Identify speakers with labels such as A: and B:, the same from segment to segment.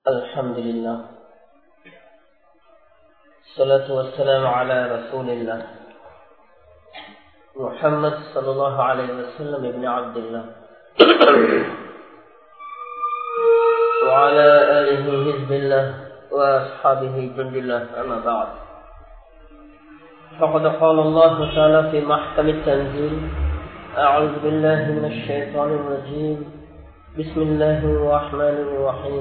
A: الحمد لله الصلاة والسلام على رسول الله محمد صلى الله عليه وسلم ابن عبد الله وعلى آله حزب الله وأصحابه جند الله أما بعد فقد قال الله تعالى في محكم التنزيل أعوذ بالله من الشيطان الرجيم بسم الله الرحمن الرحيم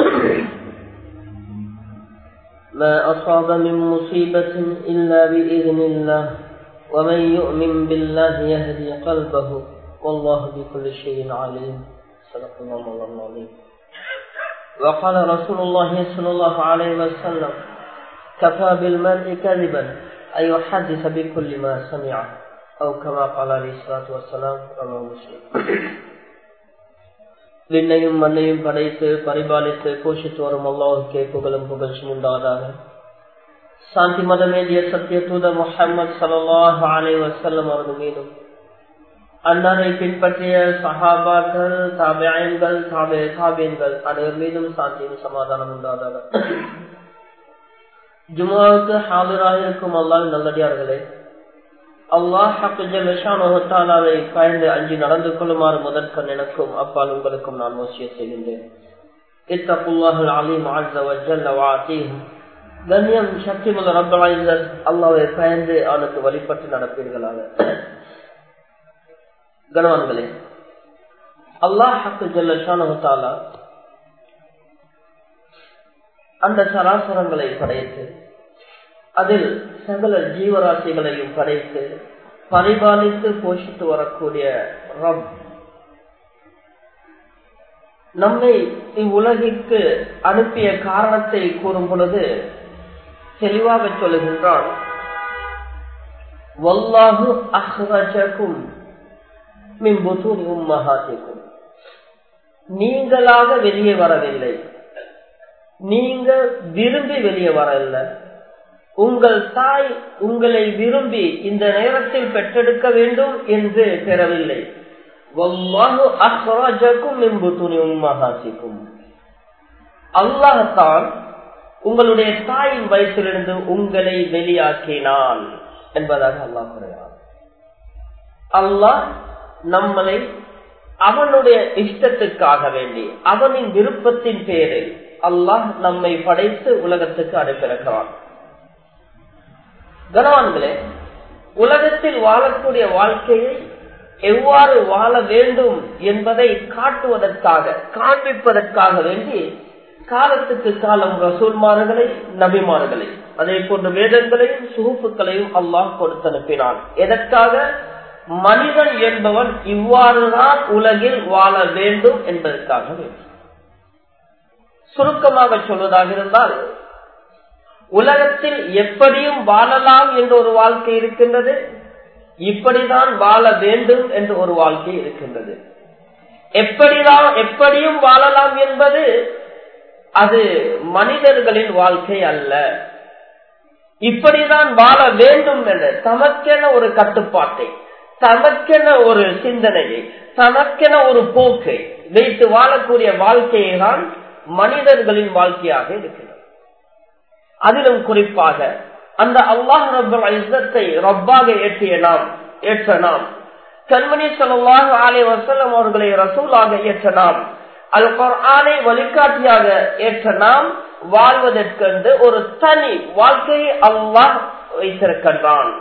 A: ما أصاب من مصيبة إلا بإذن الله ومن يؤمن بالله يهدي قلبه والله بكل شيء عليم صدق الله العظيم وقال رسول الله صلى الله عليه وسلم كفى بالمرء كذبا أن يحدث بكل ما سمع أو كما قال عليه الصلاة والسلام رواه مسلم விண்ணையும் மண்ணையும் படைத்து பரிபாலித்து போஷித்து வரும் அல்லாவுக்கே புகழும் புகழ்ச்சி உண்டாதாக சாந்தி மதம் வேண்டிய சத்திய தூதர் முகமது சல்லாஹ் அலை வசல்லம் அவர்கள் மீதும் அன்னாரை பின்பற்றிய சஹாபாக்கள் தாபியன்கள் தாபே தாபியன்கள் அனைவர் மீதும் சாந்தியும் சமாதானம் உண்டாதாக ஜுமாவுக்கு ஹாஜராக இருக்கும் அல்லாஹ் நல்லடியார்களே அல்லாஹ் ஹக்குஜாலை பயந்து அஞ்சு நடந்து கொள்ளுமாறு முதற்கண் எனக்கும் அப்பால் உங்களுக்கும் நான் முயற்சிய செய்கின்றேன் கண்ணியம் சக்தி முதல் ரப்பலாய்ந்தர் அல்லாவை பயந்து அவனுக்கு வழிபட்டு நடப்பீர்களாக கணவான்களே அல்லாஹ் ஹக்கு ஜல்லா அந்த சராசரங்களை படைத்து அதில் சகல ஜீவராசிகளையும் படைத்து பரிபாலித்து போஷித்து வரக்கூடிய ரப் நம்மை இவ்வுலகிற்கு அனுப்பிய காரணத்தை கூறும் பொழுது தெளிவாக சொல்லுகின்றான் வல்லாஹு அஹ்ரஜக்கும் மின்புத்தூர் உம்மஹாத்திக்கும் நீங்களாக வெளியே வரவில்லை நீங்க விரும்பி வெளியே வரவில்லை உங்கள் தாய் உங்களை விரும்பி இந்த நேரத்தில் பெற்றெடுக்க வேண்டும் என்று பெறவில்லை அல்லாஹத்தான் உங்களுடைய தாயின் வயசிலிருந்து உங்களை வெளியாக்கினான் என்பதாக அல்லாஹ் கூறுகிறார் அல்லாஹ் நம்மளை அவனுடைய இஷ்டத்துக்காக வேண்டி அவனின் விருப்பத்தின் பேரில் அல்லாஹ் நம்மை படைத்து உலகத்துக்கு அனுப்பியிருக்கிறான் கனவான்களே உலகத்தில் வாழக்கூடிய வாழ்க்கையை எவ்வாறு வாழ வேண்டும் என்பதை காட்டுவதற்காக காண்பிப்பதற்காக வேண்டி காலத்துக்கு காலம் ரசூல்மார்களை நபிமார்களை அதே போன்ற வேதங்களையும் சுகுப்புகளையும் அல்லாஹ் கொடுத்து அனுப்பினான் எதற்காக மனிதன் என்பவன் இவ்வாறுதான் உலகில் வாழ வேண்டும் என்பதற்காக வேண்டும் சுருக்கமாக சொல்வதாக இருந்தால் உலகத்தில் எப்படியும் வாழலாம் என்ற ஒரு வாழ்க்கை இருக்கின்றது இப்படிதான் வாழ வேண்டும் என்ற ஒரு வாழ்க்கை இருக்கின்றது எப்படிதான் எப்படியும் வாழலாம் என்பது அது மனிதர்களின் வாழ்க்கை அல்ல இப்படிதான் வாழ வேண்டும் என்ற தமக்கென ஒரு கட்டுப்பாட்டை தமக்கென ஒரு சிந்தனையை தமக்கென ஒரு போக்கை வைத்து வாழக்கூடிய வாழ்க்கையை தான் மனிதர்களின் வாழ்க்கையாக இருக்கிறது அதிலும் குறிப்பாக அந்த அல்லாஹ் ரப்பல் ஐசத்தை ரப்பாக ஏற்றிய நாம் ஏற்ற நாம் கண்மணி சொல்லாஹ் ஆலை வசல்லம் அவர்களை ரசூலாக ஏற்ற நாம் அல் குர்ஆனை வழிகாட்டியாக ஏற்ற நாம் வாழ்வதற்கென்று ஒரு தனி வாழ்க்கையை அல்லாஹ் வைத்திருக்கின்றான்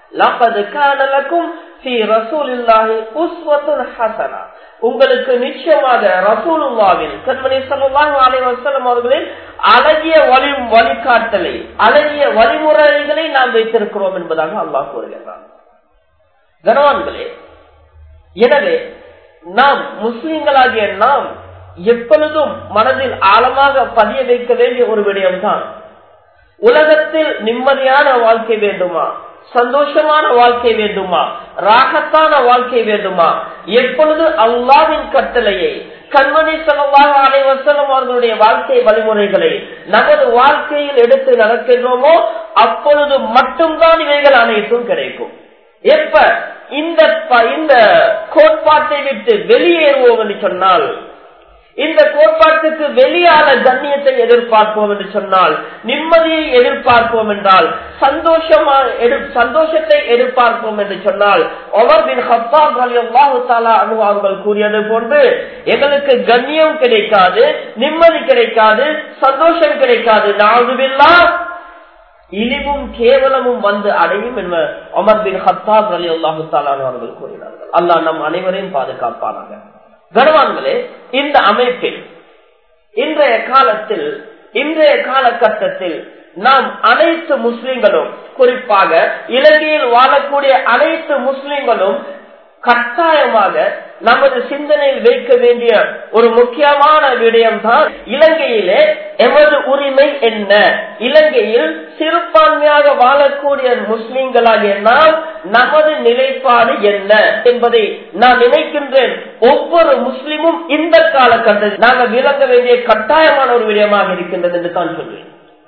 A: உங்களுக்கு நிச்சயமாக ரசூலுல்லாவில் கண்மணி சல்லாஹ் அலை வசலம் அவர்களின் அழகிய வழி வழிகாட்டலை அழகிய வழிமுறைகளை நாம் வைத்திருக்கிறோம் என்பதாக அல்லாஹ் கூறுகிறான் கனவான்களே எனவே நாம் முஸ்லிம்களாகிய நாம் எப்பொழுதும் மனதில் ஆழமாக பதிய வைக்க வேண்டிய ஒரு விடயம்தான் உலகத்தில் நிம்மதியான வாழ்க்கை வேண்டுமா சந்தோஷமான வாழ்க்கை வேண்டுமா ராகத்தான வாழ்க்கை வேண்டுமா எப்பொழுது அல்லாவின் கட்டளையை கண்மணி செலவாக அனைவசலம் அவர்களுடைய வாழ்க்கை வழிமுறைகளை நமது வாழ்க்கையில் எடுத்து நடக்கின்றோமோ அப்பொழுது மட்டும்தான் இவைகள் அனைத்தும் கிடைக்கும் எப்ப இந்த இந்த கோட்பாட்டை விட்டு வெளியேறுவோம் என்று சொன்னால் இந்த கோட்பாட்டுக்கு வெளியான கண்ணியத்தை எதிர்பார்ப்போம் என்று சொன்னால் நிம்மதியை எதிர்பார்ப்போம் என்றால் சந்தோஷமா சந்தோஷத்தை எதிர்பார்ப்போம் என்று சொன்னால் ஒமர் பின் ஹப்பாப் அலி அல்லாஹு தாலா அனுபவங்கள் கூறியது போன்று எங்களுக்கு கண்ணியம் கிடைக்காது நிம்மதி கிடைக்காது சந்தோஷம் கிடைக்காது நாதுவில்லா இழிவும் கேவலமும் வந்து அடையும் என்ப ஒமர் பின் ஹத்தாப் அலி அல்லாஹு தாலான் அவர்கள் கூறினார்கள் அல்லாஹ் நம் அனைவரையும் பாதுகாப்பானாங்க கனவான்களே இந்த அமைப்பில் இன்றைய காலத்தில் இன்றைய காலகட்டத்தில் நாம் அனைத்து முஸ்லிம்களும் குறிப்பாக இலங்கையில் வாழக்கூடிய அனைத்து முஸ்லிம்களும் கட்டாயமாக நமது சிந்தனையில் வைக்க வேண்டிய ஒரு முக்கியமான விடயம் தான் இலங்கையிலே எமது உரிமை என்ன இலங்கையில் சிறுபான்மையாக வாழக்கூடிய முஸ்லிம்களாகிய நாம் நமது நிலைப்பாடு என்ன என்பதை நான் நினைக்கின்றேன் ஒவ்வொரு முஸ்லிமும் இந்த காலகட்டத்தில் நாங்கள் விளங்க வேண்டிய கட்டாயமான ஒரு விடயமாக இருக்கின்றது என்று தான் சொல்வேன்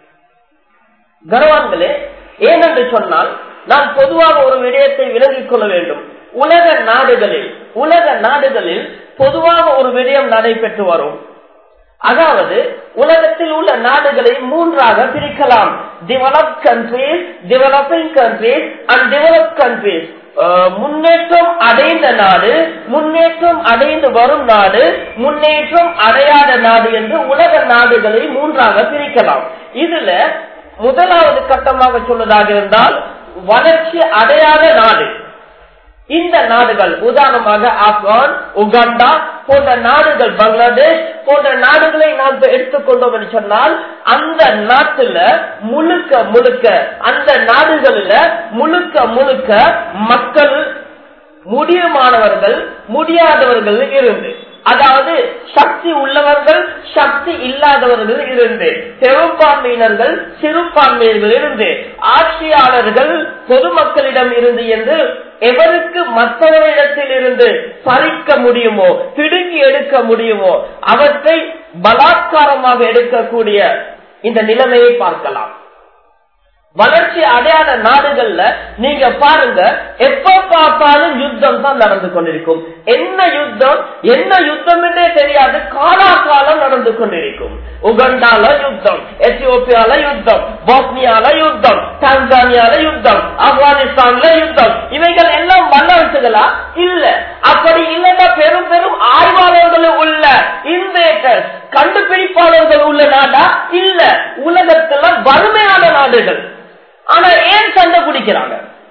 A: கனவான்களே ஏனென்று சொன்னால் நாம் பொதுவாக ஒரு விடயத்தை விளங்கிக் கொள்ள வேண்டும் உலக நாடுகளில் உலக நாடுகளில் பொதுவாக ஒரு விடயம் நடைபெற்று வரும் அதாவது உலகத்தில் உள்ள நாடுகளை மூன்றாக பிரிக்கலாம் develop countries developing countries and develop countries முன்னேற்றம் அடைந்த நாடு முன்னேற்றம் அடைந்து வரும் நாடு முன்னேற்றம் அடையாத நாடு என்று உலக நாடுகளை மூன்றாக பிரிக்கலாம் இதுல முதலாவது கட்டமாக சொல்வதாக இருந்தால் வளர்ச்சி அடையாத நாடு இந்த நாடுகள் உதாரணமாக ஆப்கான் உகாண்டா போன்ற நாடுகள் பங்களாதேஷ் போன்ற நாடுகளை நாம் எடுத்துக்கொண்டோம் என்று சொன்னால் அந்த நாட்டுல முழுக்க முழுக்க அந்த நாடுகளில் முழுக்க முழுக்க மக்கள் முடியுமானவர்கள் முடியாதவர்கள் இருந்து அதாவது சக்தி உள்ளவர்கள் சக்தி இல்லாதவர்கள் இருந்து பெரும்பான்மையினர்கள் சிறுபான்மையினர்கள் இருந்து ஆட்சியாளர்கள் பொதுமக்களிடம் இருந்து என்று எவருக்கு மற்றவரிடத்தில் இருந்து பறிக்க முடியுமோ பிடுங்கி எடுக்க முடியுமோ அவற்றை பலாத்காரமாக எடுக்கக்கூடிய இந்த நிலைமையை பார்க்கலாம் வளர்ச்சி அடையாத நாடுகள்ல நீங்க பாருங்க எப்ப பார்த்தாலும் யுத்தம் தான் நடந்து கொண்டிருக்கும் என்ன யுத்தம் என்ன யுத்தம் என்றே தெரியாது காலாகாலம் நடந்து கொண்டிருக்கும் உகண்டால யுத்தம் எத்தியோப்பியால யுத்தம் போஸ்னியால யுத்தம் டான்சானியால யுத்தம் ஆப்கானிஸ்தான்ல யுத்தம் இவைகள் எல்லாம் வல்லரசுகளா இல்ல அப்படி இல்லைன்னா பெரும் பெரும் ஆய்வாளர்கள் உள்ள இன்வேட்டர்ஸ் கண்டுபிடிப்பாளர்கள் உள்ள நாடா இல்ல உலகத்துல வறுமையான நாடுகள் ஆனா ஏன் சண்டை பிடிக்கிறாங்க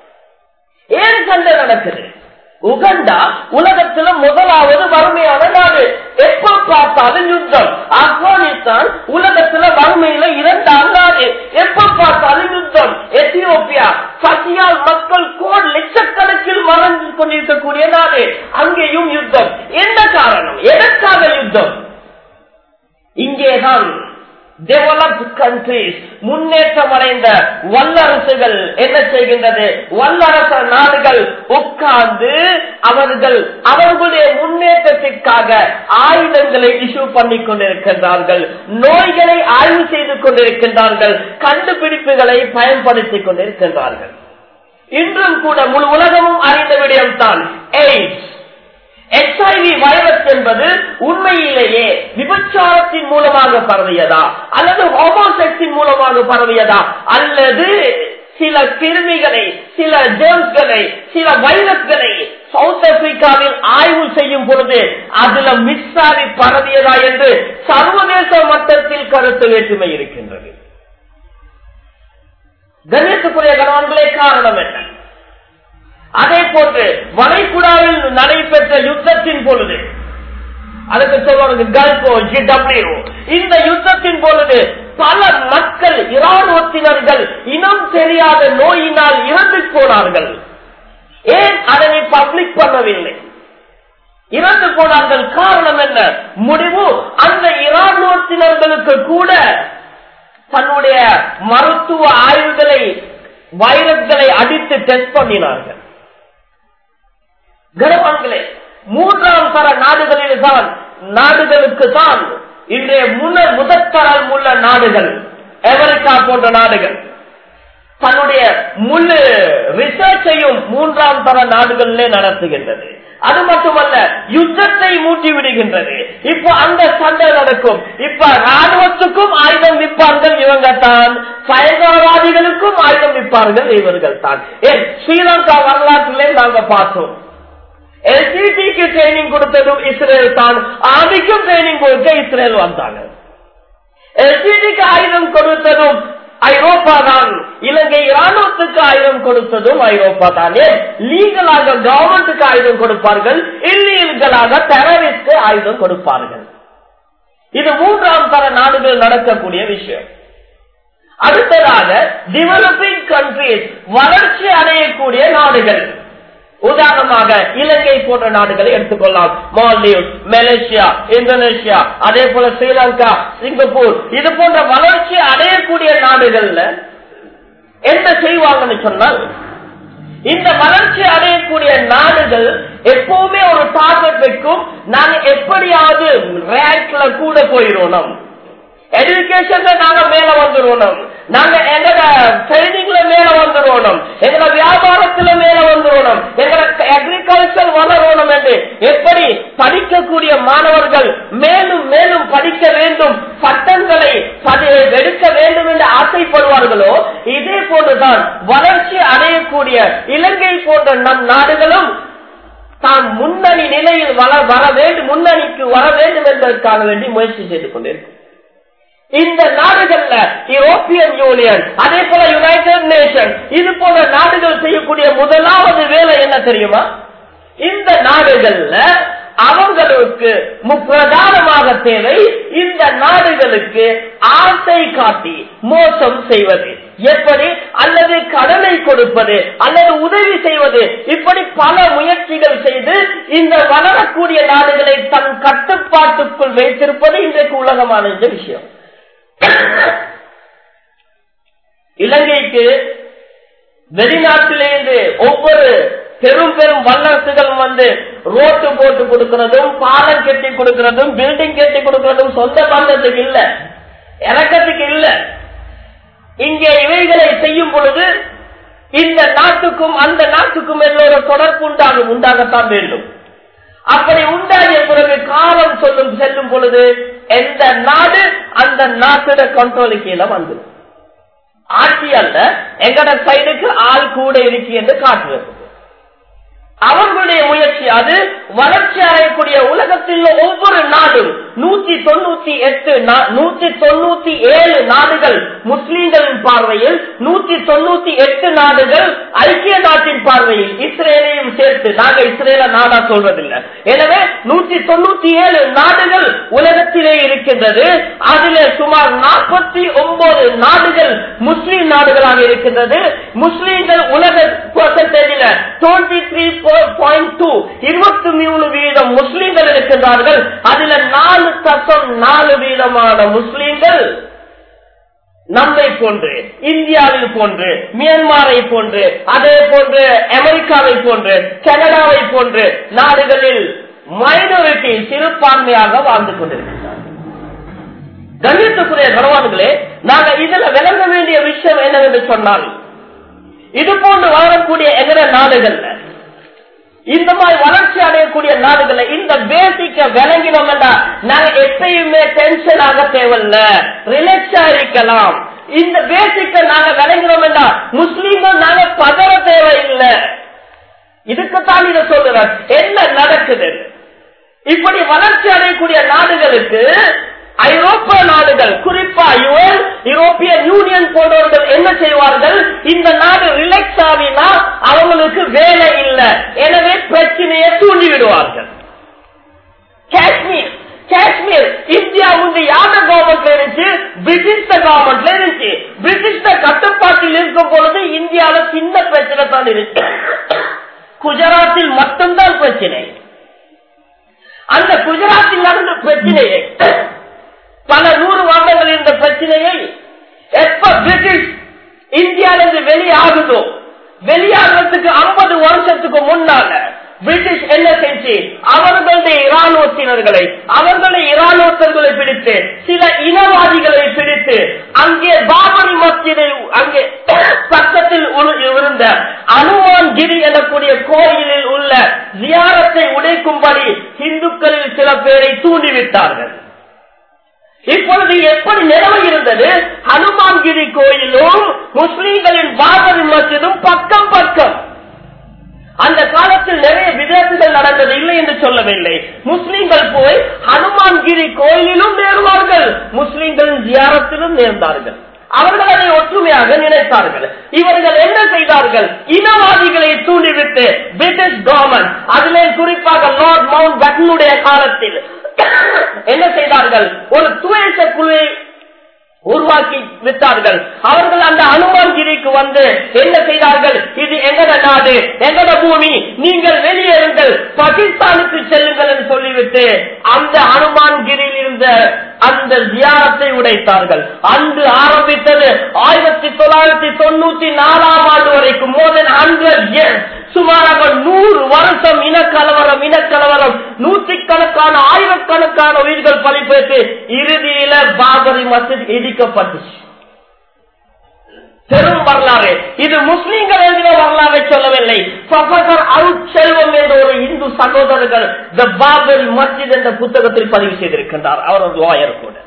A: ஏன் சண்டை நடக்குது உகண்டா உலகத்துல முதலாவது வறுமையான நாடு எப்ப பார்த்தாலும் யுத்தம் ஆப்கானிஸ்தான் உலகத்துல வறுமையில இரண்டாம் நாடு எப்ப பார்த்தாலும் யுத்தம் எத்தியோப்பியா பசியால் மக்கள் கோட் லட்சக்கணக்கில் மறைந்து கொண்டிருக்கக்கூடிய நாடு அங்கேயும் யுத்தம் என்ன காரணம் எதற்காக யுத்தம் இங்கேதான் டெவலப்ட் கண்ட்ரிஸ் முன்னேற்றம் அடைந்த வல்லரசுகள் என்ன செய்கின்றது வல்லரச நாடுகள் உட்கார்ந்து அவர்கள் அவர்களுடைய முன்னேற்றத்திற்காக ஆயுதங்களை இஷ்யூ பண்ணி கொண்டிருக்கின்றார்கள் நோய்களை ஆய்வு செய்து கொண்டிருக்கின்றார்கள் கண்டுபிடிப்புகளை பயன்படுத்திக் கொண்டிருக்கின்றார்கள் இன்றும் கூட முழு உலகமும் அறிந்த விடயம்தான் எய்ட்ஸ் எச்ஐவி வைரஸ் என்பது உண்மையிலேயே விபச்சாரத்தின் மூலமாக பரவியதா அல்லது ஹோமோசெக்ஸின் மூலமாக பரவியதா அல்லது சில கிருமிகளை சில ஜெர்ம்ஸ்களை சில வைரஸ்களை சவுத் ஆப்பிரிக்காவில் ஆய்வு செய்யும் பொழுது அதுல மிஸ் ஆகி பரவியதா என்று சர்வதேச மட்டத்தில் கருத்து வேற்றுமை இருக்கின்றது கணேசக்குரிய கணவன்களே காரணம் என்ன அதே போன்று வளைகுடாவில் நடைபெற்ற யுத்தத்தின் பொழுது அதுக்கு சொல்வாங்க கல்போ ஜிடபிள்யூ இந்த யுத்தத்தின் பொழுது பல மக்கள் இராணுவத்தினர்கள் இனம் தெரியாத நோயினால் இறந்து போனார்கள் ஏன் அதனை பப்ளிக் பண்ணவில்லை இறந்து போனார்கள் காரணம் என்ன முடிவு அந்த இராணுவத்தினர்களுக்கு கூட தன்னுடைய மருத்துவ ஆய்வுகளை வைரஸ்களை அடித்து டெஸ்ட் பண்ணினார்கள் கனவான்களே மூன்றாம் தர நாடுகளில் தான் நாடுகளுக்கு தான் இன்றைய முன்னர் முதற்தரம் உள்ள நாடுகள் அமெரிக்கா போன்ற நாடுகள் தன்னுடைய முழு ரிசர்ச்சையும் மூன்றாம் தர நாடுகளிலே நடத்துகின்றது அது மட்டுமல்ல யுத்தத்தை மூட்டி விடுகின்றது இப்ப அந்த சண்டை நடக்கும் இப்ப ராணுவத்துக்கும் ஆயுதம் விற்பார்கள் இவங்க தான் பயங்கரவாதிகளுக்கும் ஆயுதம் விற்பார்கள் இவர்கள் தான் ஏன் ஸ்ரீலங்கா வரலாற்றிலே நாங்க பார்த்தோம் எல்சிடிக்கு ட்ரைனிங் கொடுத்ததும் இஸ்ரேல் தான் ஆதிக்கும் ட்ரைனிங் கொடுக்க இஸ்ரேல் வந்தாங்க எல்சிடிக்கு ஆயுதம் கொடுத்ததும் ஐரோப்பா தான் இலங்கை ராணுவத்துக்கு ஆயுதம் கொடுத்ததும் ஐரோப்பா தானே லீகலாக கவர்மெண்ட்டுக்கு ஆயுதம் கொடுப்பார்கள் இல்லீகலாக டெரரிஸ்ட் ஆயுதம் கொடுப்பார்கள் இது மூன்றாம் தர நாடுகள் நடக்கக்கூடிய விஷயம் அடுத்ததாக டெவலப்பிங் கண்ட்ரிஸ் வளர்ச்சி அடையக்கூடிய நாடுகள் உதாரணமாக இலங்கை போன்ற நாடுகளை எடுத்துக்கொள்ளலாம் மால்டீவ்ஸ் மலேசியா இந்தோனேஷியா அதே போல ஸ்ரீலங்கா சிங்கப்பூர் இது போன்ற வளர்ச்சி அடையக்கூடிய நாடுகள்ல என்ன செய்வாங்கன்னு சொன்னால் இந்த வளர்ச்சி அடையக்கூடிய நாடுகள் எப்பவுமே ஒரு டார்கெட் வைக்கும் நாங்க எப்படியாவது ரேங்க்ல கூட போயிடணும் எஜுகேஷன்ல நாங்க மேல வந்துடணும் நாங்க எங்கட ட்ரைனிங்ல மேல வந்துடணும் எங்கட வியாபாரத்துல மேல வந்துடணும் எங்கட அக்ரிகல்ச்சர் வளரணும் என்று எப்படி படிக்கக்கூடிய மாணவர்கள் மேலும் மேலும் படிக்க வேண்டும் பட்டங்களை எடுக்க வேண்டும் என்று ஆசைப்படுவார்களோ இதே போன்றுதான் வளர்ச்சி அடையக்கூடிய இலங்கை போன்ற நம் நாடுகளும் தாம் முன்னணி நிலையில் வர வர வேண்டும் முன்னணிக்கு வர வேண்டும் என்பதற்காக வேண்டி முயற்சி செய்து கொண்டிருக்கும் இந்த நாடுகள்ல யூரோப்பியன் யூனியன் அதே போல யுனைடெட் நேஷன் இது போன்ற நாடுகள் செய்யக்கூடிய முதலாவது வேலை என்ன தெரியுமா இந்த நாடுகள்ல அவங்களுக்கு பிரதானமாக தேவை இந்த நாடுகளுக்கு ஆசை காட்டி மோசம் செய்வது எப்படி அல்லது கடனை கொடுப்பது அல்லது உதவி செய்வது இப்படி பல முயற்சிகள் செய்து இந்த வளரக்கூடிய நாடுகளை தன் கட்டுப்பாட்டுக்குள் வைத்திருப்பது இன்றைக்கு உலகமான இந்த விஷயம் இலங்கைக்கு வெளிநாட்டிலிருந்து ஒவ்வொரு பெரும் பெரும் வல்லரசுகள் வந்து ரோட்டு போட்டு கொடுக்கிறதும் பாலம் கட்டி கொடுக்கிறதும் பில்டிங் கட்டி கொடுக்கிறதும் சொந்த பந்தத்துக்கு இல்ல இறக்கத்துக்கு இல்ல இங்கே இவைகளை செய்யும் பொழுது இந்த நாட்டுக்கும் அந்த நாட்டுக்கும் எல்லோர தொடர்பு உண்டாகும் உண்டாகத்தான் வேண்டும் அப்படி உண்டாகிய பிறகு காலம் சொல்லும் செல்லும் பொழுது எந்த நாடு அந்த நாட்டோட கண்ட்ரோலு கீழே வந்துடும் ஆட்சி அல்ல எங்கட சைடுக்கு ஆள் கூட இருக்கு என்று காட்டுறது அவர்களுடைய முயற்சி அது வளர்ச்சி அடையக்கூடிய உலகத்தில் ஒவ்வொரு நாடும் நூத்தி தொண்ணூத்தி எட்டு நூத்தி தொண்ணூத்தி ஏழு நாடுகள் முஸ்லீம்களின் பார்வையில் நூத்தி தொண்ணூத்தி எட்டு நாடுகள் ஐக்கிய நாட்டின் பார்வையில் இஸ்ரேலையும் சேர்த்து நாங்க இஸ்ரேல நாடா சொல்வதில்லை எனவே நூத்தி தொண்ணூத்தி ஏழு நாடுகள் உலகத்திலே இருக்கின்றது அதிலே சுமார் நாற்பத்தி ஒன்பது நாடுகள் முஸ்லீம் நாடுகளாக இருக்கின்றது முஸ்லீம்கள் உலக பர்சன்டேஜில் டுவெண்ட்டி த்ரீ பாயிண்ட் டூ இருபத்தி மூணு வீதம் முஸ்லீம்கள் இருக்கின்றார்கள் அதுல நாலு தசம் நாலு வீதமான முஸ்லீம்கள் நம்மை போன்று இந்தியாவில் போன்று மியான்மாரை போன்று அதே போன்று அமெரிக்காவை போன்று கனடாவை போன்று நாடுகளில் மைனாரிட்டி சிறுபான்மையாக வாழ்ந்து கொண்டிருக்கிறார் கண்ணியத்துக்குரிய கனவான்களே நாங்க இதுல விளங்க வேண்டிய விஷயம் என்னவென்று சொன்னால் இது போன்று வாழக்கூடிய எதிர நாடுகள்ல இந்த மாதிரி வளர்ச்சி அடையக்கூடிய நாடுகளை இந்த பேசிக்க விளங்கினோம் என்றால் நாங்க எப்பயுமே டென்ஷன் ஆக தேவையில்ல ரிலாக்ஸா இருக்கலாம் இந்த பேசிக்க நாங்க விளங்கினோம் என்றால் முஸ்லீம்கள் நாங்க பதற தேவையில்லை இதுக்குத்தான் இதை சொல்லுறேன் என்ன நடக்குது இப்படி வளர்ச்சி அடையக்கூடிய நாடுகளுக்கு ஐரோப்பிய நாடுகள் குறிப்பா யுஎன் யூரோப்பியன் யூனியன் போன்றவர்கள் என்ன செய்வார்கள் இந்த நாடு ரிலாக்ஸ் ஆகினா அவங்களுக்கு வேலை இல்லை எனவே பிரச்சனையை தூண்டி விடுவார்கள் காஷ்மீர் காஷ்மீர் இந்தியா வந்து யார கவர்மெண்ட்ல இருந்துச்சு பிரிட்டிஷ் கவர்மெண்ட்ல இருந்துச்சு பிரிட்டிஷ் கட்டுப்பாட்டில் இருக்கும் பொழுது இந்தியாவில சின்ன பிரச்சனை தான் இருக்கு குஜராத்தில் மட்டும்தான் பிரச்சனை அந்த குஜராத்தில் நடந்த பிரச்சனையை பல நூறு வருடங்கள் இருந்த பிரச்சனையை எப்ப பிரிட்டிஷ் இந்தியாவிலிருந்து வெளியாகுதோ வெளியாகிறதுக்கு ஐம்பது வருஷத்துக்கு முன்னால பிரிட்டிஷ் என்ன செஞ்சு அவர்களுடைய இராணுவத்தினர்களை அவர்களுடைய இராணுவத்தர்களை பிடித்து சில இனவாதிகளை பிடித்து அங்கே பாபரி மஸ்ஜிதை அங்கே பக்கத்தில் பக்கத்தில் உரு- இருந்த அனுமான் கிரி எனக்கூடிய கோயிலில் உள்ள ஜியாரத்தை உடைக்கும்படி இந்துக்களில் சில பேரை தூண்டிவிட்டார்கள் இப்பொழுது எப்படி நிலைமை இருந்தது ஹனுமான்கிரி கோயிலும் முஸ்லீம்களின் பாபரி மஸ்ஜிதும் பக்கம் பக்கம் அந்த காலத்தில் நிறைய விதத்துகள் நடந்தது இல்லை என்று சொல்லவில்லை முஸ்லீம்கள் போய் ஹனுமான்கிரி கோயிலிலும் நேர்வார்கள் முஸ்லீம்களின் ஜியாரத்திலும் நேர்ந்தார்கள் அவர்கள் அதை ஒற்றுமையாக நினைத்தார்கள் இவர்கள் என்ன செய்தார்கள் இனவாதிகளை தூண்டிவிட்டு பிரிட்டிஷ் கவர்மெண்ட் அதிலே குறிப்பாக லார்ட் மவுண்ட் பட்டனுடைய காலத்தில் என்ன செய்தார்கள் ஒரு துவேச குழுவை உருவாக்கி விட்டார்கள் அவர்கள் அந்த அனுமான்கிரிக்கு வந்து என்ன செய்தார்கள் இது எங்கட நாடு எங்கட பூமி நீங்கள் வெளியேறுங்கள் பாகிஸ்தானுக்கு செல்லுங்கள் என்று சொல்லிவிட்டு அந்த அனுமான்கிரியில் இருந்த அந்த ஜியாரத்தை உடைத்தார்கள் அன்று ஆரம்பித்தது ஆயிரத்தி தொள்ளாயிரத்தி தொண்ணூத்தி நாலாம் ஆண்டு வரைக்கும் மோர் தென் ஹண்ட்ரட் இயர்ஸ் சுமாராக நூறு வருஷம் இனக்கலவரம் இனக்கலவரம் நூற்றுக்கணக்கான ஆயிரக்கணக்கான உயிர்கள் பலிப்பேற்று இறுதியில பாபரி மஸ்ஜித் இடிக்கப்பட்டுச்சு பெரும் வரலாறு இது முஸ்லீம்கள் எழுதின வரலாறை சொல்லவில்லை ப்ரொஃபசர் அருட்செல்வம் என்ற ஒரு இந்து சகோதரர்கள் த பாபரி மஸ்ஜித் என்ற புத்தகத்தில் பதிவு செய்திருக்கின்றார் அவர் ஒரு லாயர் கூட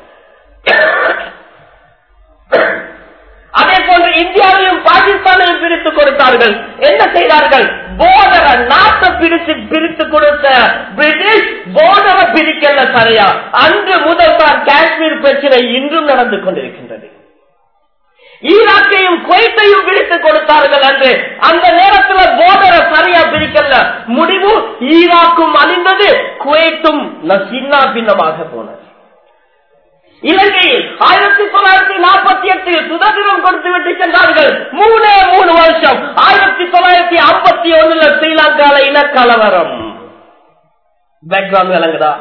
A: அதே போன்று இந்தியாவையும் பாகிஸ்தானையும் பிரித்து கொடுத்தார்கள் என்ன செய்தார்கள் போர்டர நாட்டை பிரித்து பிரித்து கொடுத்த பிரிட்டிஷ் போர்டரை பிரிக்கல சரியா அன்று முதல் தான் காஷ்மீர் பிரச்சனை இன்றும் நடந்து கொண்டிருக்கின்றது ஈராக்கையும் குவைத்தையும் பிரித்து கொடுத்தார்கள் என்று அந்த நேரத்தில் போர்டரை சரியா பிரிக்கல முடிவு ஈராக்கும் அழிந்தது குவைத்தும் சின்ன பின்னமாக போனது இலங்கையில் ஆயிரத்தி தொள்ளாயிரத்தி நாற்பத்தி எட்டில் சுதந்திரம் கொடுத்து விட்டு சென்றார்கள் மூணே மூணு வருஷம் ஆயிரத்தி தொள்ளாயிரத்தி ஐம்பத்தி ஒண்ணுல ஸ்ரீலங்கால இனக்கலவரம் பேக்ரவுண்ட் விளங்குதா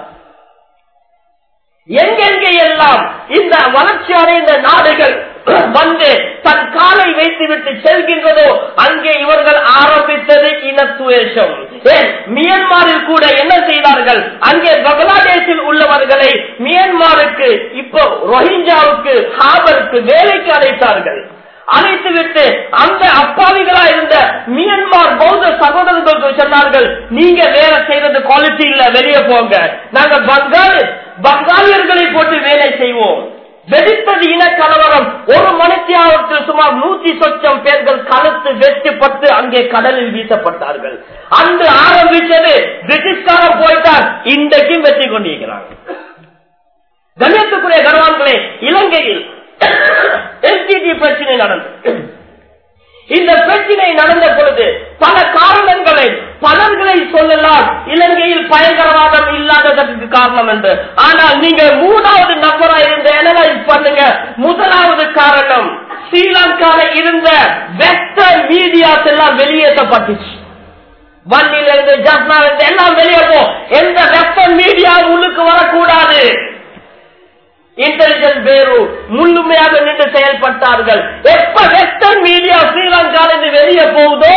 A: எங்கெங்கே எல்லாம் இந்த வளர்ச்சி அடைந்த நாடுகள் வந்து தன் காலை வைத்துவிட்டு செல்கின்றதோ அங்கே இவர்கள் ஆரம்பித்தது இனத்துவேஷம் ஏன் மியன்மாரில் கூட என்ன செய்தார்கள் அங்கே பங்களாதேஷில் உள்ளவர்களை மியன்மாருக்கு இப்போ ரோஹிஞ்சாவுக்கு ஹாபருக்கு வேலைக்கு அழைத்தார்கள் அழைத்துவிட்டு அந்த அப்பாவிகளா இருந்த மியன்மார் பௌத்த சகோதரர்களுக்கு சொன்னார்கள் நீங்க வேலை செய்யறது குவாலிட்டி இல்ல வெளியே போங்க நாங்க பங்காளி பங்காளியர்களை போட்டு வேலை செய்வோம் வெடித்தது இன கலவரம் ஒரு மணித்தியாவுக்கு சுமார் நூத்தி சொச்சம் பேர்கள் கழுத்து வெட்டுப்பட்டு அங்கே கடலில் வீசப்பட்டார்கள் அன்று ஆரம்பித்தது பிரிட்டிஷ்காரன் போயிட்டார் இன்றைக்கும் வெற்றி கொண்டிருக்கிறாங்க கண்ணியத்துக்குரிய கனவான்களே இலங்கையில் எல்டிடி பிரச்சனை நடந்தது இந்த பிரச்சனை நடந்த பொழுது பல காரணங்களை பலர்களை சொல்லலாம் இலங்கையில் பயங்கரவாதம் இல்லாததற்கு காரணம் என்று ஆனால் நீங்க மூணாவது நபரா இருந்து அனலைஸ் பண்ணுங்க முதலாவது காரணம் ஸ்ரீலங்கால இருந்த வெஸ்டர்ன் மீடியாஸ் எல்லாம் வெளியேற்றப்பட்டுச்சு வண்டியில இருந்து ஜப்னா இருந்து எல்லாம் வெளியே போ எந்த வெஸ்டர்ன் மீடியா உள்ளுக்கு வரக்கூடாது இன்டெலிஜென்ஸ் பேரு முழுமையாக நின்று செயல்பட்டார்கள் எப்ப வெஸ்டர்ன் மீடியா ஸ்ரீலங்காலிருந்து வெளியே போகுதோ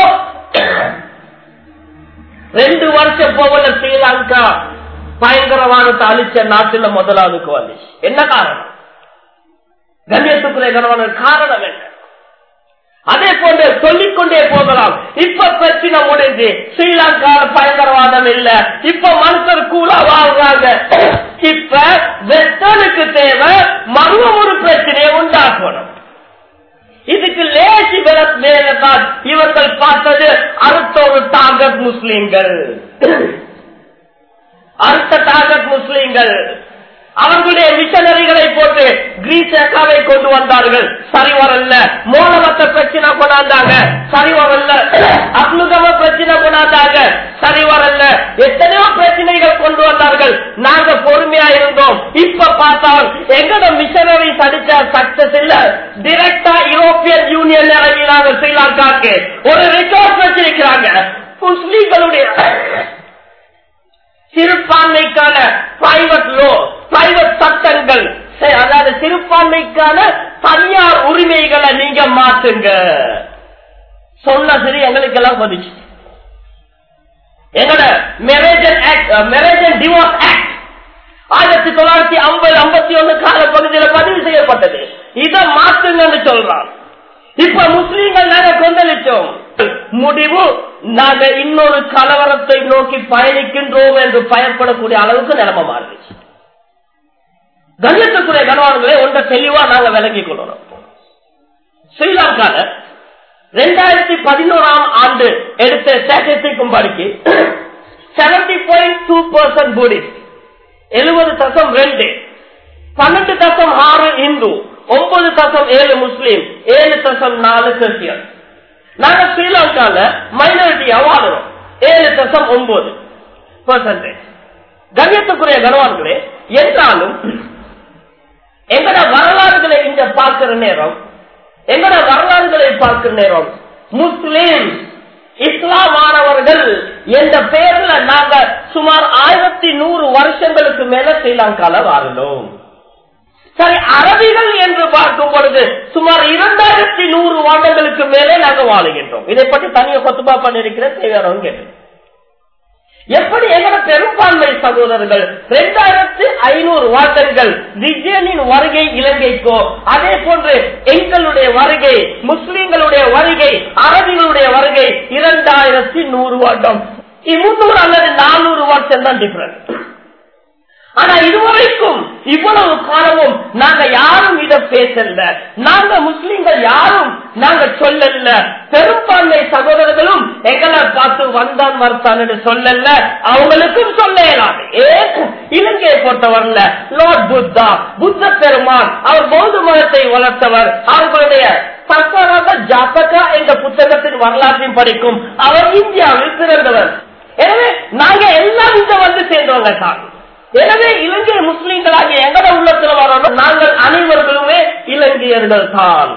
A: ரெண்டு வருஷம் போகல ஸ்ரீலங்கா பயங்கரவாதத்தை அழிச்ச நாட்டுல முதலாவதுக்கு வந்துச்சு என்ன காரணம் கண்ணியத்துக்குரிய கணவன் காரணம் என்ன அதே போன்று சொல்லிக்கொண்டே போகலாம் இப்ப பிரச்சனை முடிஞ்சு ஸ்ரீலங்கா பயங்கரவாதம் இல்ல இப்ப மனுஷர் கூலா வாழ்றாங்க இப்ப வெஸ்டர்னுக்கு தேவை மர்ம ஒரு பிரச்சனையை உண்டாக்கணும் இதுக்கு லேசி வேலைதான் இவர்கள் பார்த்தது அடுத்த ஒரு டார்கெட் முஸ்லீம்கள் அடுத்த டார்கெட் முஸ்லீம்கள் அவர்களுடைய மிஷனரிகளை போட்டு கிரீஸ் ஏக்காவை கொண்டு வந்தார்கள் சரி வரல மோனவத்த பிரச்சனை கொண்டாந்தாங்க சரி வரல அப்னுகம பிரச்சனை கொண்டாந்தாங்க சரி வரல எத்தனையோ பிரச்சனைகள் கொண்டு வந்தார்கள் நாங்க பொறுமையா இருந்தோம் இப்ப பார்த்தால் எங்கட மிஷனரி அடிச்ச சக்சஸ் இல்ல டிரெக்டா யூரோப்பியன் யூனியன் இறங்கினாங்க ஸ்ரீலங்காக்கு ஒரு ரிசோர்ஸ் வச்சிருக்கிறாங்க முஸ்லீம்களுடைய சிறுபான்மைக்கான பிரைவேட் லோ பிரைவேட் சட்டங்கள் அதாவது சிறுபான்மைக்கான தனியார் உரிமைகளை நீங்க மாற்றுங்க சொன்ன சரி எங்களுக்கு எல்லாம் வந்துச்சு எங்களோட marriage act marriage and divorce act ஆயிரத்தி தொள்ளாயிரத்தி ஐம்பது ஐம்பத்தி ஒண்ணு கால பகுதியில் பதிவு செய்யப்பட்டது இதை மாற்றுங்கன்னு சொல்றான் இப்ப முஸ்லீம்கள் நாங்க கொந்தளிச்சோம் முடிவு நாங்க இன்னொரு கலவரத்தை நோக்கி பயணிக்கின்றோம் என்று பயப்படக்கூடிய அளவுக்கு நிலைமை மாறிடுச்சு கண்ணியத்துக்குரிய கனவான்களே ஒன்றை தெளிவா நாங்க விளங்கிக் கொள்ளணும் ஸ்ரீலங்கால ரெண்டாயிரத்தி பதினோராம் ஆண்டு எடுத்த ஸ்டாட்டிஸ்டிக்கும் படிக்கு seventy point two percent Buddhist எழுபது தசம் ரெண்டு பன்னெண்டு தசம் ஆறு இந்து ஒன்பது தசம் ஏழு முஸ்லீம் ஏழு தசம் நாலு கிறிஸ்டியன் நாங்க ஸ்ரீலங்கால மைனாரிட்டியா வாழுறோம் ஏழு தசம் ஒன்பது பர்சன்டேஜ் கண்ணியத்துக்குரிய கனவான்களே என்றாலும் எங்கட வரலாறுகளை இங்க பார்க்கிற நேரம் எங்கட வரலாறுகளை பார்க்கிற நேரம் முஸ்லிம் இஸ்லாமானவர்கள் என்ற பெயர்ல நாங்க சுமார் ஆயிரத்தி நூறு வருஷங்களுக்கு மேல ஸ்ரீலங்கால வாழ்ந்தோம் சரி அரபிகள் என்று பார்க்கும் பொழுது சுமார் இரண்டாயிரத்தி நூறு வருடங்களுக்கு மேலே நாங்க வாழுகின்றோம் இதை பற்றி தனிய கொத்துபா பண்ணிருக்கிற தேவையானவங்க கேட்டு எப்படி எங்கட பெரும்பான்மை சகோதரர்கள் இரண்டாயிரத்து ஐநூறு வாட்டர்கள் விஜயனின் வருகை இலங்கைக்கோ அதே போன்று எங்களுடைய வருகை முஸ்லிம்களுடைய வருகை அரபிகளுடைய வருகை இரண்டாயிரத்தி நூறு வருடம் முன்னூறு அல்லது நானூறு வருஷம் தான் டிஃபரன்ஸ் ஆனா இதுவரைக்கும் இவ்வளவு காலமும் நாங்க யாரும் இத பேசல நாங்க முஸ்லிம்கள் யாரும் நாங்க சொல்லல பெரும்பான்மை சகோதரர்களும் எங்களை பார்த்து வந்தான் மறுத்தான் என்று சொல்லல அவங்களுக்கும் சொல்ல இயலாது ஏன் இலங்கையை பொறுத்தவரல லார்ட் புத்தா புத்த பெருமான் அவர் பௌத்த மதத்தை வளர்த்தவர் அவர்களுடைய சர்க்காராக ஜாத்தகா என்ற புத்தகத்தின் வரலாற்றையும் படிக்கும் அவர் இந்தியாவில் பிறந்தவர் எனவே நாங்க எல்லாம் இங்க வந்து சேர்ந்தவங்க தான் எனவே இலங்கை முஸ்லீம்களாகிய எங்கட உள்ளத்துல வரணும் நாங்கள் அனைவர்களுமே இலங்கையர்கள் தான்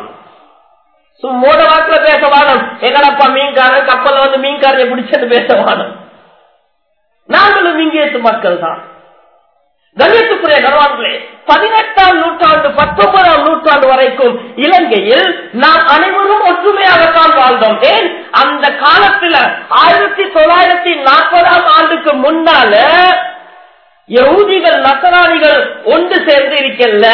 A: மோட வாக்குல பேச வானம் எங்கடப்பா மீன்காரன் கப்பல்ல வந்து மீன்காரையை பிடிச்சது பேச வானம் நாங்களும் இங்கேத்து மக்கள் தான் கண்ணியத்துக்குரிய கனவான்களே பதினெட்டாம் நூற்றாண்டு பத்தொன்பதாம் நூற்றாண்டு வரைக்கும் இலங்கையில் நாம் அனைவரும் ஒற்றுமையாகத்தான் வாழ்ந்தோம் ஏன் அந்த காலத்துல ஆயிரத்தி தொள்ளாயிரத்தி நாற்பதாம் ஆண்டுக்கு முன்னால யகுதிகள் நசராணிகள் ஒன்று சேர்ந்து இருக்கல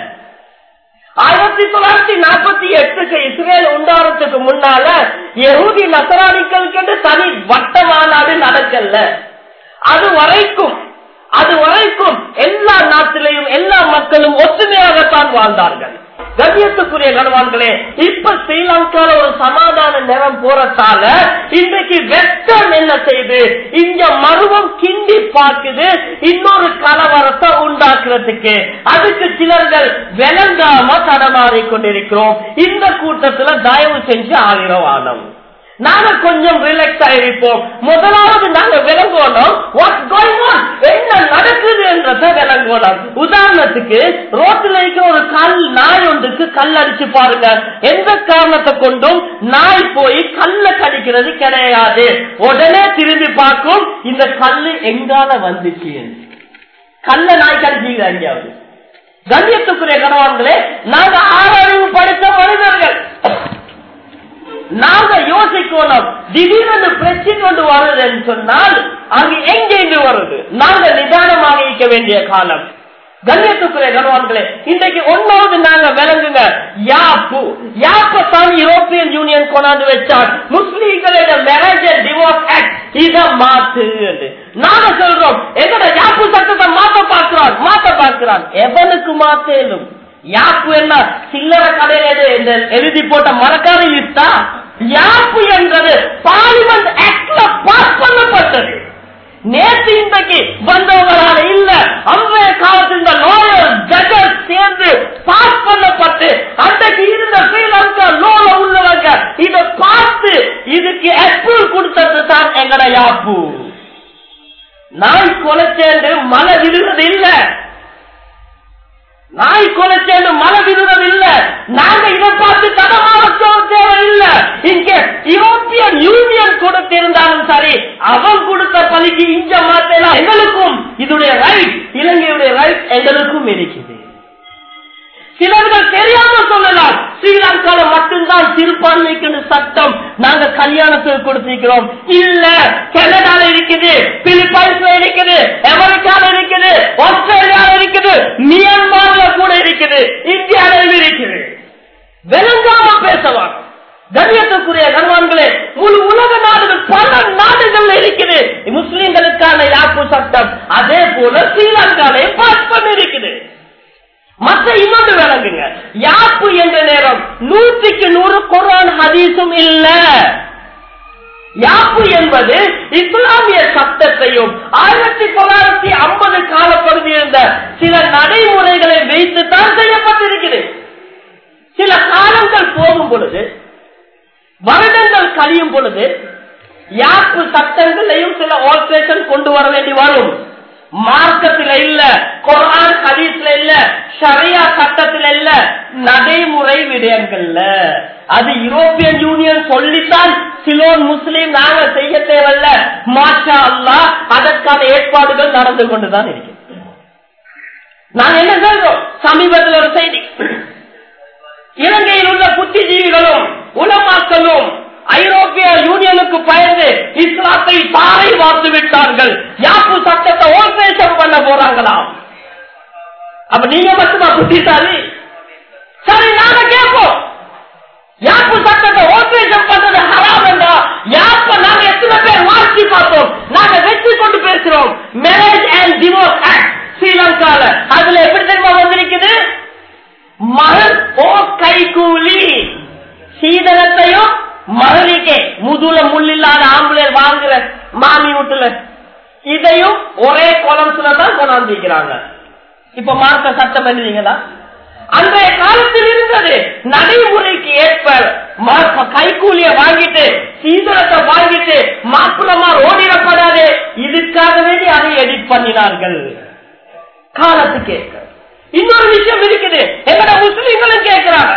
A: ஆயிரத்தி தொள்ளாயிரத்தி நாற்பத்தி எட்டுக்கு இஸ்ரேல் உண்டாரத்துக்கு முன்னால யகுதி நசராணிகளுக்கு தனி வட்ட மாநாடு நடக்கல அது வரைக்கும் அது வரைக்கும் எல்லா நாட்டிலையும் எல்லா மக்களும் ஒற்றுமையாகத்தான் வாழ்ந்தார்கள் கண்ணியத்துக்குரிய கணவான்களே இப்ப ஸ்ரீலங்கால ஒரு சமாதான நேரம் போறதால இன்றைக்கு வெஸ்டர்ன் என்ன செய்து இங்க மருவம் கிண்டி பார்க்குது இன்னொரு கலவரத்தை உண்டாக்குறதுக்கு அதுக்கு சிலர்கள் விளங்காம தடமாறி கொண்டிருக்கிறோம் இந்த கூட்டத்துல தயவு செஞ்சு ஆயிரவானம் நாங்க கொஞ்சம் ரிலாக்ஸ் ஆயிருப்போம் முதலாவது நாங்க விளங்கணும் வாட் கோயிங் ஆன் என்ன நடக்குது என்றத விளங்கணும் உதாரணத்துக்கு ரோட்டில் இருக்கிற ஒரு கல் நாய் ஒன்றுக்கு கல் அடிச்சு பாருங்க எந்த காரணத்தை கொண்டும் நாய் போய் கல்ல கடிக்கிறது கிடையாது உடனே திரும்பி பார்க்கும் இந்த கல்லு எங்கால வந்துச்சு கல்ல நாய் கடிச்சிக்கிறா எங்கேயாவது கண்ணியத்துக்குரிய கணவான்களே நாங்க ஆறறிவு படித்த மனிதர்கள் நாங்க யோசிக்கணும் திடீரென்று பிரச்சனை கொண்டு வருதுன்னு சொன்னால் அங்கு எங்கெங்கு வருது நாங்க நிதானமாக இருக்க வேண்டிய காலம் கண்ணியத்துக்குரிய கனவான்களே இன்றைக்கு ஒன்னாவது நாங்க விளங்குங்க யாப்பு யாப்பத்தான் யூரோப்பியன் யூனியன் கொண்டாந்து வச்சார் முஸ்லீம்களோட மேரேஜ் டிவோர்ஸ் ஆக்ட் இத மாத்து நாங்க சொல்றோம் எங்கட யாப்பு சட்டத்தை மாத்த பார்க்கிறான் மாத்த பார்க்கிறான் எவனுக்கு மாத்தேலும் யாப்பு என்ன சில்லற கடையில இந்த எழுதி போட்ட மறக்காத லிஸ்டா யாப்பு என்றது பார்லிமெண்ட் ஆக்ட்ல பாஸ் பண்ணப்பட்டது நேற்று இன்றைக்கு வந்தவங்களால இல்ல அன்றைய காலத்தில் இந்த லோயர் ஜட்ஜஸ் சேர்ந்து பாஸ் பண்ணப்பட்டு அன்றைக்கு இருந்த ஸ்ரீலங்கா லோல உள்ளவங்க இதை பார்த்து இதுக்கு அப்ரூவல் கொடுத்தது தான் எங்கட யாப்பு நாய் கொலை சேர்ந்து மழை விழுறது இல்லை நாய் கொலை சேர்ந்து மழை விடுறது இல்ல நாங்க இதை பார்த்து தடமாற்ற தேவை இல்ல இங்க யூரோப்பியன் யூனியன் கொடுத்திருந்தாலும் சரி அவன் கொடுத்த பலிக்கு இங்க மாத்தலாம் எங்களுக்கும் இதுடைய ரைட் இலங்கையுடைய ரைட் எங்களுக்கும் இருக்குது சிலர்கள் தெரியாம சொல்லலாம் ஸ்ரீலங்கால மட்டும்தான் சிறுபான்மைக்கு சட்டம் நாங்க கல்யாணத்துக்கு கொடுத்திருக்கிறோம் இல்ல கனடால இருக்குது பிலிப்பைன்ஸ்ல இருக்குது அமெரிக்கால இருக்குது ஆஸ்திரேலியால இருக்குது மியான்மர்ல கூட இருக்குது இந்தியாவிலும் இருக்குது விளங்காம பேசலாம் கண்ணியத்துக்குரிய கணவான்களே முழு உலக நாடுகள் பல நாடுகள் இருக்குது முஸ்லிம்களுக்கான யாப்பு சட்டம் அதே போல ஸ்ரீலங்காலே பாஸ் பண்ணி இருக்குது மற்ற இன்னொன்று விளங்குங்க யாப்பு என்ற நேரம் நூற்றுக்கு நூறு குரான் ஹதீஸும் இல்ல யாப்பு என்பது இஸ்லாமிய சட்டத்தையும் ஆயிரத்தி தொள்ளாயிரத்தி ஐம்பது காலப்பகுதி இருந்த சில நடைமுறைகளை வைத்துத்தான் செய்யப்பட்டிருக்கிறது சில காலங்கள் போகும் பொழுது வருடங்கள் கழியும் பொழுது யாப்பு சட்டங்களையும் சில ஆல்ட்ரேஷன் கொண்டு வர வேண்டி வரும் மார்க்கத்தில் இல்ல குரான் ஹதீஸ்ல இல்ல ஷரியா சட்டத்தில் இல்ல நடைமுறை விடயங்கள்ல அது யூரோப்பியன் யூனியன் சொல்லித்தான் சிலோன் முஸ்லீம் நாங்க செய்ய தேவையில்ல மாஷா அல்லா அதற்கான ஏற்பாடுகள் நடந்து கொண்டுதான் இருக்கு நாங்க என்ன சொல்றோம் சமீபத்தில் ஒரு செய்தி இலங்கையில் உள்ள புத்திஜீவிகளும் உலமாக்களும் ஐரோப்பிய யூனியனுக்கு பயந்து இஸ்லாத்தை தாரை வார்த்து விட்டார்கள் யாப்பு சட்டத்தை ஓல்பேஷன் பண்ண போறாங்களாம் அப்ப நீங்க மட்டுமா புத்திசாலி சரி நாங்க கேட்போம் யாப்பு சட்டத்தை ஓல்பேஷன் பண்றது ஹராம் என்றா யாப்ப நாங்க எத்தனை பேர் வாசி பார்த்தோம் நாங்க வெற்றி கொண்டு பேசுறோம் மேரேஜ் அண்ட் டிவோர்ஸ் ஆக்ட் ஸ்ரீலங்கால அதுல எப்படி தெரியுமா வந்திருக்குது மகள் ஓ கை கூலி சீதனத்தையும் மகளிக்கே முதுல முள்ளில்லாத ஆம்பளை வாங்குற மாமி வீட்டுல இதையும் ஒரே குளம்ல தான் கொண்டாந்துக்கிறாங்க இப்ப மார்க்க சட்டம் பண்ணுவீங்களா அன்றைய காலத்தில் இருந்தது நடைமுறைக்கு ஏற்ப கைக்கூலிய வாங்கிட்டு சீதனத்தை வாங்கிட்டு மாப்பிளமா ஓடிடப்படாது இதுக்காக வேண்டி அதை எடிட் பண்ணினார்கள் காலத்துக்கு ஏற்க இன்னொரு விஷயம் இருக்குது எங்கட முஸ்லீம்களும் கேட்கிறாங்க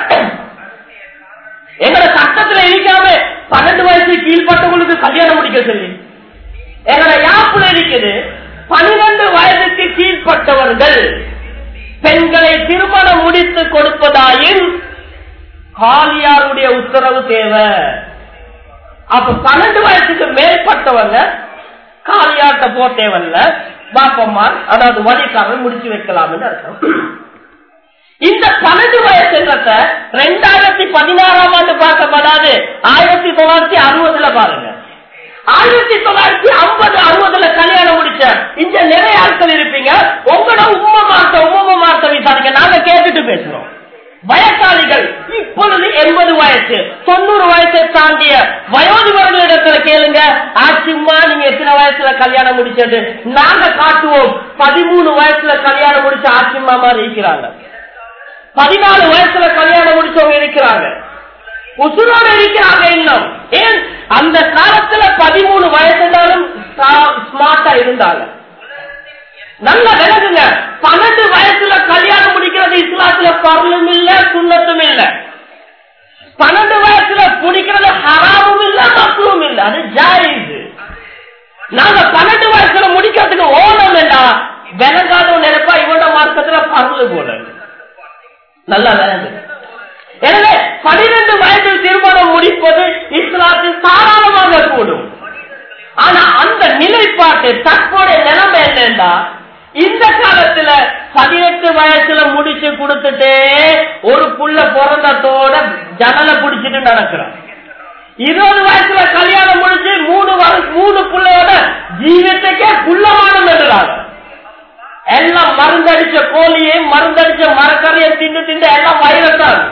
A: எங்கட சட்டத்துல இருக்காம பன்னெண்டு வயசு கீழ்பட்டவங்களுக்கு கல்யாணம் முடிக்க சொல்லி எங்கட யாப்புல இருக்குது பனிரெண்டு வயதுக்கு கீழ்பட்டவர்கள் பெண்களை திருமணம் முடித்து கொடுப்பதாயின் காலியாருடைய உத்தரவு தேவை அப்ப பன்னெண்டு வயசுக்கு மேற்பட்டவங்க காலியாட்ட போ தேவையில்ல பாப்பம்மார் அதாவது வழிக்காரர் முடிச்சு வைக்கலாம்னு அர்த்தம் இந்த பன்னெண்டு வயசுன்றத ரெண்டாயிரத்தி பதினாறாம் ஆண்டு பார்க்கப்படாது ஆயிரத்தி தொள்ளாயிரத்தி அறுபதுல பாருங்க ஆயிரத்தி தொள்ளாயிரத்தி ஐம்பது அறுபதுல கல்யாணம் முடிச்ச இங்க நிறைய ஆட்கள் இருப்பீங்க உங்களோட உண்மை மார்க்க உண்மை மார்க்க விசாரிக்க நாங்க கேட்டுட்டு பேசுறோம் வயசாளிகள் இப்பொழுது எண்பது வயசு தொண்ணூறு வயசை தாண்டிய வயோதிபர்களிடத்துல கேளுங்க ஆச்சுமா நீங்க எத்தனை வயசுல கல்யாணம் முடிச்சது நாங்க காட்டுவோம் பதிமூணு வயசுல கல்யாணம் முடிச்ச ஆச்சிம்மா மாதிரி இருக்கிறாங்க பதினாலு வயசுல கல்யாணம் முடிச்சவங்க இருக்கிறாங்க உசுரோட இருக்கிறாங்க இன்னும் ஏன் அந்த காலத்துல பதிமூணு வயசுனாலும் ஸ்மார்ட்டா இருந்தாங்க நல்ல விலகுங்க பன்னெண்டு வயசுல கல்யாணம் முடிக்கிறது இஸ்லாத்துல பரலும் இல்ல சுண்ணத்தும் இல்ல பன்னெண்டு வயசுல பிடிக்கிறது ஹராமும் இல்ல மக்களும் இல்ல அது ஜாயிது நாங்க பன்னெண்டு வயசுல முடிக்கிறதுக்கு ஓடம் வேண்டா விலகாதவன் நினைப்பா இவனோட மார்க்கத்துல பரலு போல நல்லா விளங்கு எனவே பனிரெண்டு வயதில் திருமணம் முடிப்பது இஸ்லாத்தில் தாராளமாக கூடும் ஆனா அந்த நிலைப்பாட்டு தற்போதைய நிலைமை என்னன்னா இந்த காலத்துல பதினெட்டு வயசுல முடிச்சு கொடுத்துட்டு ஒரு புள்ள பிறந்தத்தோட ஜனலை பிடிச்சிட்டு நடக்கிறான் இருபது வயசுல கல்யாணம் முடிச்சு மூணு வருஷம் மூணு புள்ளையோட ஜீவியத்துக்கே புள்ளமானம் என்றாங்க எல்லாம் மருந்தடிச்ச கோழியையும் மருந்தடிச்ச மரக்கறியை திண்டு திண்டு எல்லாம் வைரத்தான்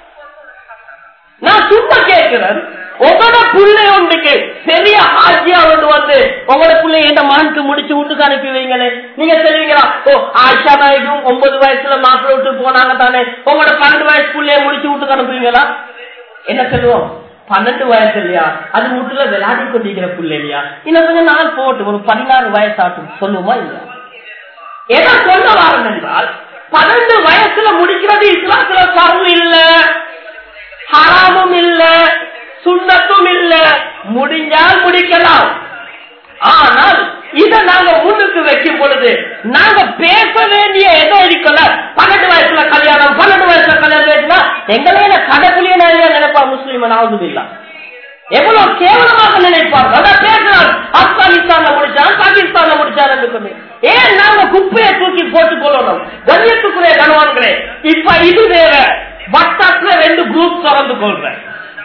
A: நான் சும்மா கேட்கிறேன் உங்களோட புள்ளை ஒன்றுக்கு பெரிய ஆட்சியா ஒன்று வந்து உங்களோட பிள்ளை என்ன மானுக்கு முடிச்சு வீட்டுக்கு அனுப்பி வைங்களே நீங்க சொல்லுவீங்களா ஓ ஆஷா நாயக்கும் ஒன்பது வயசுல மாப்பிள்ள விட்டு போனாங்க தானே உங்களோட பன்னெண்டு வயசு பிள்ளைய முடிச்சு வீட்டுக்கு அனுப்புவீங்களா என்ன சொல்லுவோம் பன்னெண்டு வயசு இல்லையா அது வீட்டுல விளையாடி கொண்டிருக்கிற பிள்ளை இல்லையா இன்னும் கொஞ்சம் நாள் போட்டு ஒரு பதினாறு வயசாட்டும் சொல்லுவோமா இல்லையா எதை சொல்ல வாரம் என்றால் பன்னெண்டு வயசுல முடிக்கிறது இஸ்லாத்துல பருவம் இல்ல ஹராமும் இல்ல சுண்ணத்தும் இல்ல முடிஞ்சால் முடிக்கலாம் ஆனால் இத நாங்க முன்னுக்கு வைக்கும் பொழுது நாங்க பேச வேண்டிய ஏதோ இருக்கல பன்னெண்டு வயசுல கல்யாணம் பன்னெண்டு வயசுல கல்யாணம் பேசினா எங்களே கடைக்குள்ளே நிறைய நினைப்பா முஸ்லீம் ஆகுது இல்ல எவ்வளவு கேவலமாக நினைப்பாங்க அதான் பேசுறாங்க ஆப்கானிஸ்தான்ல முடிச்சான் பாகிஸ்தான்ல முடிச்சான் என்று சொல்லி ஏன் நாங்க குப்பையை தூக்கி போட்டுக் கொள்ளணும் கண்ணியத்துக்குரிய கணவான்களே இப்ப இது வேற வாட்ஸ்அப்ல ரெண்டு குரூப் திறந்து கொள்றேன்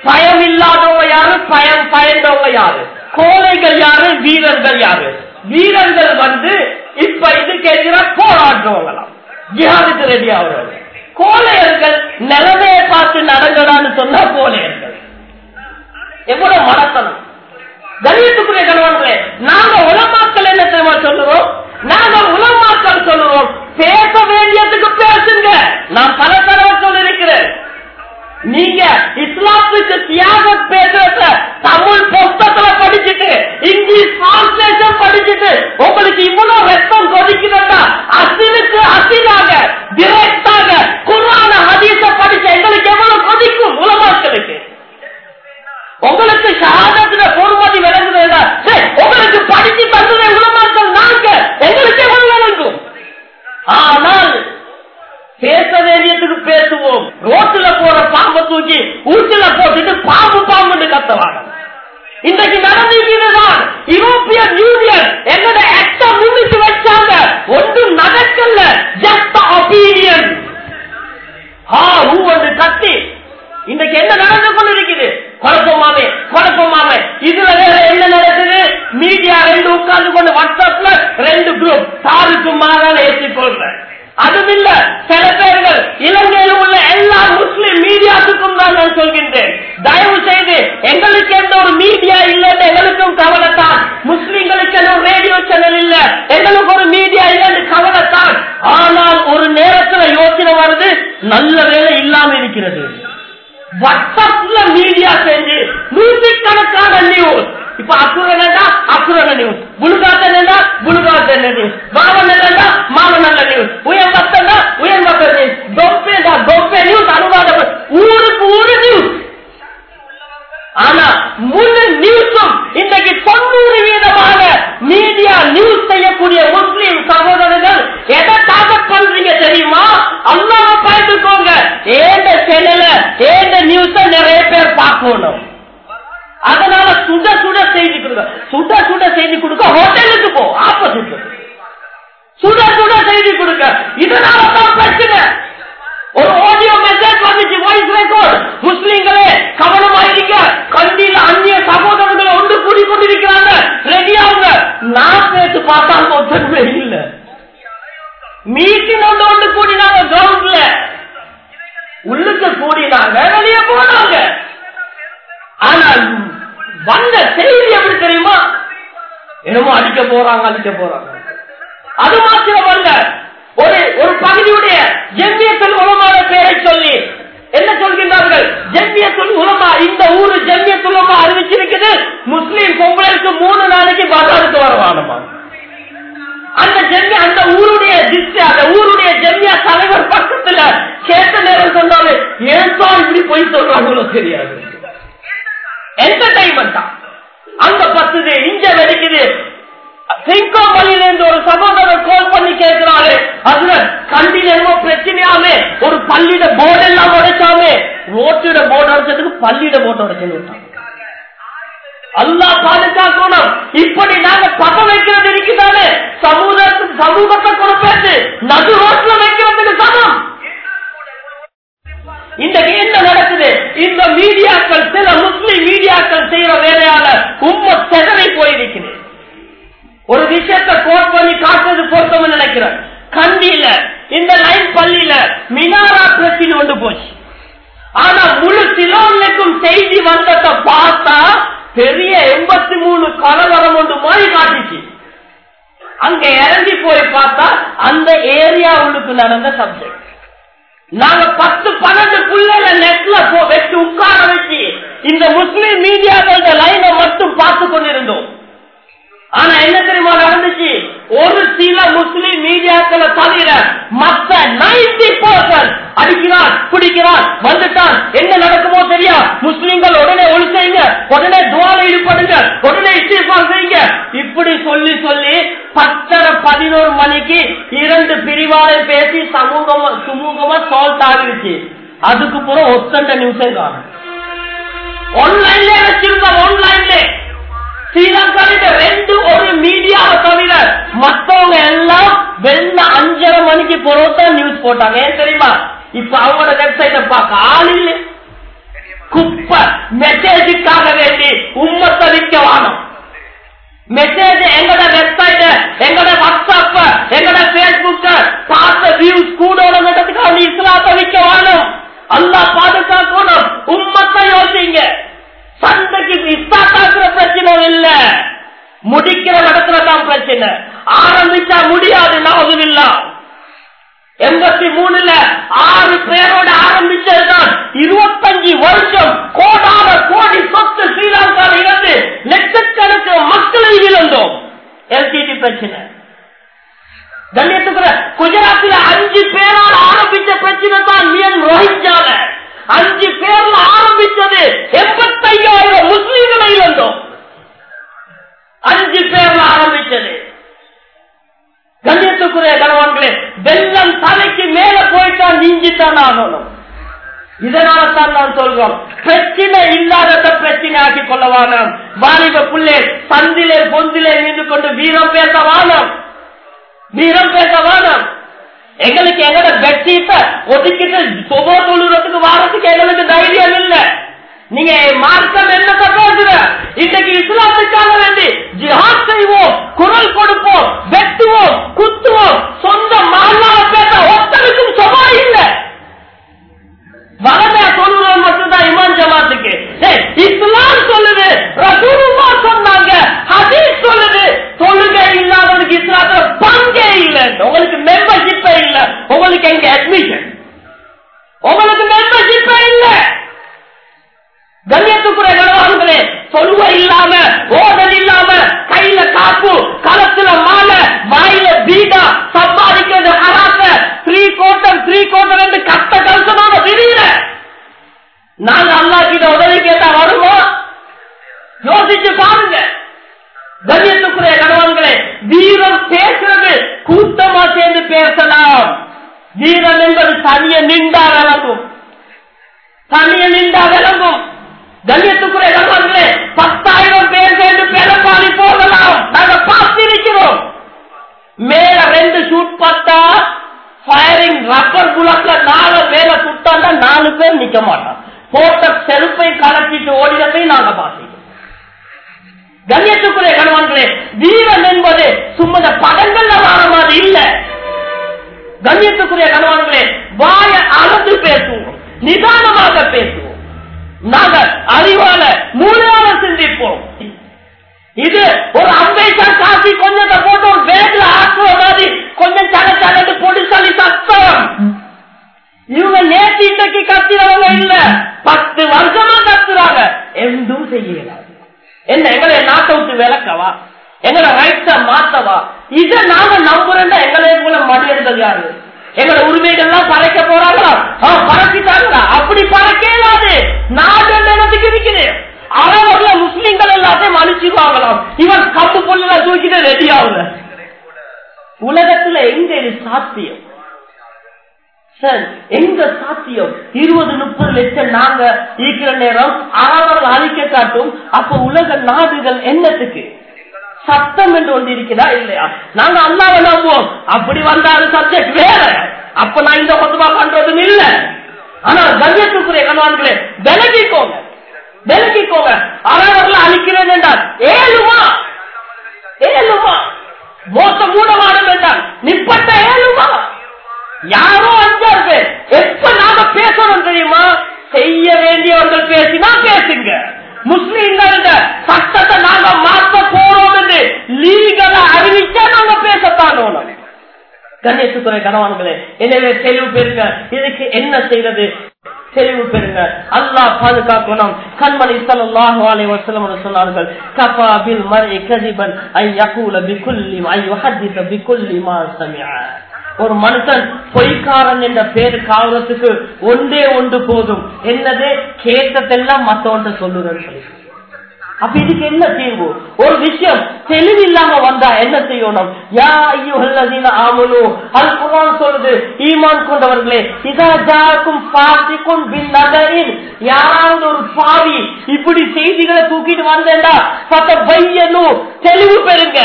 A: பயம் இல்லாதவங்க யாரு பயம் பயந்தவங்க யாரு கோழைகள் யாரு வீரர்கள் யாரு வீரர்கள் வந்து இப்ப இதுக்கு எதிராக போராடுறவங்களாம் ஜிஹாதுக்கு ரெடி ஆகுறவங்க கோழையர்கள் நிலைமையை பார்த்து நடங்கடான்னு சொன்னா கோழையர்கள் எவ்வளவு மடத்தனம் கணியத்துக்குரிய கணவன்களே நாங்க உலமாக்கள் என்ன தெரியுமா சொல்லுறோம் நாங்க உலமாக்கள் சொல்லுறோம் பேச வேண்டியதுக்கு பேசுங்க நான் பல தடவை சொல்லிருக்கிறேன் நீங்க இஸ்லாத்துக்கு தியாகம் பேசுறத தமிழ் புத்தகத்துல படிச்சுட்டு இங்கிலீஷ் டிரான்ஸ்லேஷன் படிச்சுட்டு உங்களுக்கு இவ்வளவு ரத்தம் கொதிக்கிறதா அசினுக்கு அசினாக டிரெக்டாக குரான ஹதீஸ படிச்ச எங்களுக்கு எவ்வளவு கொதிக்கும் உலமாக்களுக்கு உங்களுக்கு ஷஹாதத்துல பொறுமதி விளங்குது உங்களுக்கு படிச்சு தந்ததை உலமாக்கள் நாங்க எங்களுக்கு எவ்வளவு விளங்கும் ஆனால் பேச வேண்டியதுக்கு பேசுவோம் ரோட்டுல போற பாம்பை தூக்கி ஊட்டில போட்டுட்டு பாம்பு பாம்புன்னு கத்தவாங்க இன்றைக்கு நடந்துதான் யூரோப்பியன் யூனியன் என்னோட ஆக்ட முன்னிட்டு வச்சாங்க ஒன்றும் நடக்கல ஜஸ்ட் ஒப்பீனியன் ஹா ஹூ வந்து கத்தி இன்னைக்கு என்ன நடந்து கொண்டிருக்குது குழப்பமாவே குழப்பமாவே இதுல வேற என்ன நடக்குது மீடியா ரெண்டு உட்கார்ந்து கொண்டு வாட்ஸ்அப்ல ரெண்டு குரூப் சாருக்கு மாறான ஏற்றி கொள்றேன் அதுவும் இல்ல சில பேர்கள் இலங்கையில் உள்ள எல்லா முஸ்லிம் மீடியாத்துக்கும் தான் நான் சொல்கின்றேன் தயவு செய்து எங்களுக்கு எந்த ஒரு மீடியா இல்லைன்னு எங்களுக்கும் கவலைத்தான் முஸ்லிம்களுக்கு எந்த ஒரு ரேடியோ சேனல் இல்ல எங்களுக்கு ஒரு மீடியா இல்லைன்னு கவலைத்தான் ஆனால் ஒரு நேரத்துல யோசனை வருது நல்ல வேலை இல்லாம இருக்கிறது வாட்ஸ்அப்ல மீடியா செஞ்சு நூற்றுக்கணக்கான நியூஸ் இப்ப அசுரன் அசுரன நியூஸ் புலுகாத்த புலுகாத்த நியூஸ் மாவன் நல்லா மாவன் நல்ல நியூஸ் உயர் பத்தா உயர் பத்த நியூஸ் தொப்பேடா தொப்பே நியூஸ் அனுவாத ஊருக்கு ஊரு நியூஸ் ஆனா முழு நியூஸும் இன்றைக்கு தொண்ணூறு வீதமான மீடியா நியூஸ் செய்யக்கூடிய முஸ்லிம் சகோதரர்கள் எதை டார்கெட் பண்றீங்க தெரியுமா அல்லாம பார்த்துக்கோங்க ஏந்த சேனல ஏந்த நியூஸ நிறைய பேர் பார்க்கணும் அதனால சுட சுட செய்தி கொடுக்க சுட சுட செய்தி கொடுக்க ஹோட்டலுக்கு போ ஆப்போசிட் சுட சுட செய்தி கொடுக்க இதனால தான் பிரச்சனை ஒரு ஆடியோ மெசேஜ் வந்துச்சு வாய்ஸ் ரெக்கார்ட் முஸ்லீம்களே கவனமாயிருங்க கண்டியில் அந்நிய சகோதரர்களை ஒன்று கூடி கொண்டிருக்கிறாங்க ரெடி ஆகுங்க நான் பேச்சு பார்த்தா ஒத்தன்மை இல்ல மீட்டிங் ஒன்று ஒன்று கூடினாங்க கிரவுண்ட்ல உள்ளுக்கு கூடினாங்க வெளியே போனாங்க ஆனால் வந்த செய்தி எப்படி தெரியுமா என்னமோ அடிக்க போறாங்க அடிக்க போறாங்க அது மாத்திரம் அல்ல ஒரு ஒரு பகுதியுடைய ஜெம்மியத்தில் உலமான பெயரை சொல்லி என்ன சொல்கின்றார்கள் ஜெம்மியத்துல் உலமா இந்த ஊரு ஜெம்மியத்துல் உலமா அறிவிச்சிருக்குது முஸ்லீம் பொங்கலுக்கு மூணு நாளைக்கு பஜாருக்கு வரவானமா அந்த ஜெம்மியா அந்த ஊருடைய திஸ்ட் அந்த ஊருடைய ஜெம்மியா தலைவர் பக்கத்துல கேட்ட நேரம் சொன்னாரு ஏன் தான் இப்படி போய் சொல்றாங்களோ தெரியாது என்டர்டைன்மெண்ட் தான் அங்க பத்துது இங்க வெடிக்குது சிங்கோமலில இருந்து ஒரு சகோதரர் கால் பண்ணி கேட்கிறாரு அதுல கண்டில என்னமோ பிரச்சனையாமே ஒரு பள்ளியிட போர்டு எல்லாம் உடைச்சாமே ரோட்டிட போர்டு உடைச்சதுக்கு பள்ளியிட போர்டு உடைச்சு விட்டாங்க அல்லா பாதுகாக்கணும் இப்படி நாங்க பக்கம் வைக்கிறது இருக்குதானே சமூகத்துக்கு சமூகத்தை கொடுப்பேன் நடு ரோட்ல வைக்கிறதுக்கு சமம் இன்றைக்கு என்ன நடக்குது இந்த மீடியாக்கள் சில முஸ்லிம் மீடியாக்கள் செய்யற வேலையால உண்மை செதவை போயிருக்கிறது ஒரு விஷயத்தை கோட் பண்ணி காட்டுறது பொருத்தம் நினைக்கிறேன் கண்டியில இந்த லைன் பள்ளியில மினாரா பிரச்சனை கொண்டு போச்சு ஆனா முழு சிலோனுக்கும் செய்தி வந்ததை பார்த்தா பெரிய எண்பத்தி மூணு கலவரம் ஒன்று மாதிரி காட்டுச்சு அங்க இறங்கி போய் பார்த்தா அந்த ஏரியா உள்ளுக்கு நடந்த சப்ஜெக்ட் நாங்க பத்து பன்னெண்டு புள்ளைல நெட்ல வச்சு உட்கார வச்சு இந்த முஸ்லிம் மீடியாக்களோட லைனை மட்டும் பார்த்து கொண்டிருந்தோம் ஆனா என்ன தெரியுமா நடந்துச்சு ஒரு சில முஸ்லிம் மீடியாக்களை தவிர மற்ற நைன்டி பர்சன்ட் அடிக்கிறான் பிடிக்கிறான் வந்துட்டான் என்ன நடக்குமோ தெரியா முஸ்லிம்கள் உடனே ஒளி செய்யுங்க உடனே துவால ஈடுபடுங்க உடனே இஸ்திஃபார் செய்யுங்க இப்படி சொல்லி சொல்லி பத்தரை பதினோரு மணிக்கு இரண்டு பிரிவாரை பேசி சமூகமா சுமூகமா சால்ட் ஆகிருச்சு அதுக்கு புறம் ஒத்தண்ட நிமிஷம் காணும் ஆன்லைன்ல வச்சிருந்தோம் ஆன்லைன்ல ஸ்ரீலங்காவில ரெண்டு ஒரு மீடியாவை தவிர மத்தவங்க எல்லாம் வெள்ள அஞ்சரை மணிக்கு பொறுத்தான் நியூஸ் போட்டாங்க ஏன் தெரியுமா இப்ப அவங்களோட வெப்சைட்டை பார்க்க ஆள் இல்லை குப்பை மெசேஜுக்காக வேண்டி உம்மத்தை விற்க வானம் மெசேஜ் எங்கட வெப்சைட் எங்கட வாட்ஸ்அப் எங்கட பேஸ்புக் பார்த்த வியூஸ் கூடோடத்துக்காக நீ இஸ்லாத்தை விற்க வானம் அல்லாஹ் பாதுகாக்கணும் உம்மத்தை யோசிங்க சந்தைக்கு இஸ்தாக்காக்குற பிரச்சனை இல்ல முடிக்கிற இடத்துல தான் பிரச்சனை ஆரம்பிச்சா முடியாது நாவதுல்லா எண்பத்தி மூணுல ஆறு பேரோட ஆரம்பிச்சதுதான் இருபத்தஞ்சு வருஷம் கோடான கோடி சொத்து ஸ்ரீலங்காவில் இருந்து லட்சக்கணக்கு மக்களை இழந்தோம் எல்டிடி பிரச்சனை கண்ணியத்துக்குற குஜராத்தில் அஞ்சு பேரால் ஆரம்பிச்ச பிரச்சனை தான் மியன் ரோஹிங்கால அஞ்சு பேர்ல ஆரம்பிச்சது எண்பத்தையாயிரம் முஸ்லீம்களை இழந்தோம் அஞ்சு பேர்ல ஆரம்பிச்சது கண்ணியத்துக்குரிய கணவன்களே வெள்ளம் தலைக்கு மேல போயிட்டா நீங்கித்தான் ஆகணும் இதனால தான் நான் சொல்றோம் பிரச்சனை இல்லாதத பிரச்சனை ஆக்கி கொள்ள வானம் வாலிப புள்ளே சந்திலே பொந்திலே நின்று கொண்டு வீரம் பேச வானம் வீரம் பேச வானம் எங்களுக்கு எங்கட பெட்ஷீட்டை ஒதுக்கிட்டு சுப தொழுறதுக்கு வாரத்துக்கு எங்களுக்கு தைரியம் இல்ல நீங்க மார்க்கம் என்ன பேசுற இன்னைக்கு இஸ்லாத்துக்காக வேண்டி ஜிஹாத் செய்வோம் குரல் கொடுப்போம் வெட்டுவோம் குத்துவோம் சொந்த மாநாள பேச ஒத்தனுக்கும் சுபா இல்லை வளமையா சொல்லுவோம் மட்டும்தான் இமான் ஜமாத்துக்கு இஸ்லாம் சொல்லுது ரசூலுல்லா சொன்னாங்க ஹதீஸ் சொல்லுது தொழுகை இல்லாதவனுக்கு இஸ்லாத்துல பங்கே இல்லை உங்களுக்கு மெம்பர்ஷிப்பே இல்ல உங்களுக்கு எங்க அட்மிஷன் உங்களுக்கு மெம்பர்ஷிப்பே இல்ல கண்ணியத்துக்குரிய கணவான்களே சொல்லுவ இல்லாம ஓதல் இல்லாம கையில காப்பு களத்துல மாலை வாயில பீடா சம்பாதிக்கிறது ஹராத்த த்ரீ கோட்டர் த்ரீ கோட்டர் என்று கத்த கலசமாக தெரியல நாங்க அல்லா கிட்ட உதவி கேட்டா வருமா யோசிச்சு பாருங்க கண்ணியத்துக்குரிய கணவன்களே வீரம் பேசுறது கூட்டமா சேர்ந்து பேசலாம் வீரம் என்பது தனிய நின்றா விளங்கும் தனிய நின்றா விளங்கும் கண்ணியத்துக்குரிய கணவன்களே பத்தாயிரம் பேர் சேர்ந்து பெரும்பாலி போகலாம் நாங்க பார்த்திருக்கிறோம் மேல ரெண்டு ஷூட் பார்த்தா ஃபயரிங் ரப்பர் புலக்ல நாலு மேல சுட்டாண்டா நாலு பேர் நிக்க மாட்டான் போட்ட செருப்பை கலட்டிட்டு ஓடினதை நாங்க பார்த்தோம் கண்ணியத்துக்குரிய கணவன்களே வீரன் என்பது சும்மத படங்கள்ல வாழ மாதிரி இல்ல கண்ணியத்துக்குரிய கணவன்களே வாய அளந்து பேசுவோம் நிதானமாக பேசுவோம் நாங்க அறிவால மூளையால சிந்திப்போம் இது ஒரு அம்பேத்கர் காசி கொஞ்சத்தை போட்டு ஒரு பேட்ல ஆக்குற மாதிரி கொஞ்சம் சட சடத்து பொடிசலி சத்தம் இவங்க நேற்று இன்றைக்கு கத்துறவங்க இல்ல பத்து வருஷமா கத்துறாங்க எதுவும் செய்யலாம் என்ன எங்களை நாட்டை விட்டு விளக்கவா எங்களை ரைட்ஸ மாத்தவா இத நாங்க நம்புறேன்னா எங்களை போல மடி எடுத்தது யாரு எங்களை உரிமைகள்லாம் பறைக்க போறாங்களா பறக்கிட்டாங்களா அப்படி பறக்கலாது நாடு நிலத்துக்கு இருக்குது அளவுல முஸ்லிம்கள் எல்லாத்தையும் அழிச்சுவாங்களாம் இவன் கப்பு பொண்ணுல தூக்கிட்டு ரெடி ஆகுல உலகத்துல எங்க இது சாத்தியம் சார் எங்க சாத்தியம் இருபது முப்பது லட்சம் நாங்க இருக்கிற நேரம் அறவர்கள் அழிக்க காட்டும் அப்ப உலக நாடுகள் என்னத்துக்கு சத்தம் என்று ஒன்று இருக்கிறதா இல்லையா நாங்க அல்லாவை நம்புவோம் அப்படி வந்தாலும் சப்ஜெக்ட் வேற அப்ப நான் இந்த கொத்துமா பண்றதும் இல்ல ஆனா கண்ணியத்துக்குரிய கணவான்களே விலகிக்கோங்க விலகிக்கோங்க அறவர்கள் அழிக்கிறேன் என்றால் ஏழுமா ஏழுமா மோசம் மூடமாடும் என்றால் நிப்பட்ட ஏழுமா யாரோ அஞ்சாறு பேர் எப்ப நாம பேசணும் தெரியுமா செய்ய வேண்டியவர்கள் பேசினா பேசுங்க முஸ்லீம்கள் சட்டத்தை நாங்க மாற்ற போறோம் என்று லீகலா அறிவிச்சா நாங்க பேசத்தான் கண்ணியத்துக்குறை கணவான்களே எனவே தெளிவு பெறுங்க இதுக்கு என்ன செய்யறது தெளிவு பெறுங்க அல்லாஹ் பாதுகாக்கணும் கண்மணி சல்லாஹு அலை வசலம் சொன்னார்கள் கபா பில் மறை கதிபன் ஐ யகூல பிகுல்லி ஐ யுஹத்திஸ பிகுல்லி மா சமிஅ ஒரு மனுஷன் பொய்க்காரன் என்ற பேரு காவலத்துக்கு ஒன்றே ஒன்று போதும் என்னது கேட்டதெல்லாம் மத்தவன்ட்ட சொல்லுறேன்னு சொல்லி அப்ப இதுக்கு என்ன தீர்வு ஒரு விஷயம் தெளிவில்லாம வந்தா என்ன செய்யணும் யா ஐயோல்லதீன ஆமனு அது குரான் சொல்லுது ஈமான் கொண்டவர்களே இதா ஜாக்கும் பாசிக்கும் பின் நகரின் யாராவது ஒரு பாவி இப்படி செய்திகளை தூக்கிட்டு வந்தேன்டா பத்த பையனும் தெளிவு பெறுங்க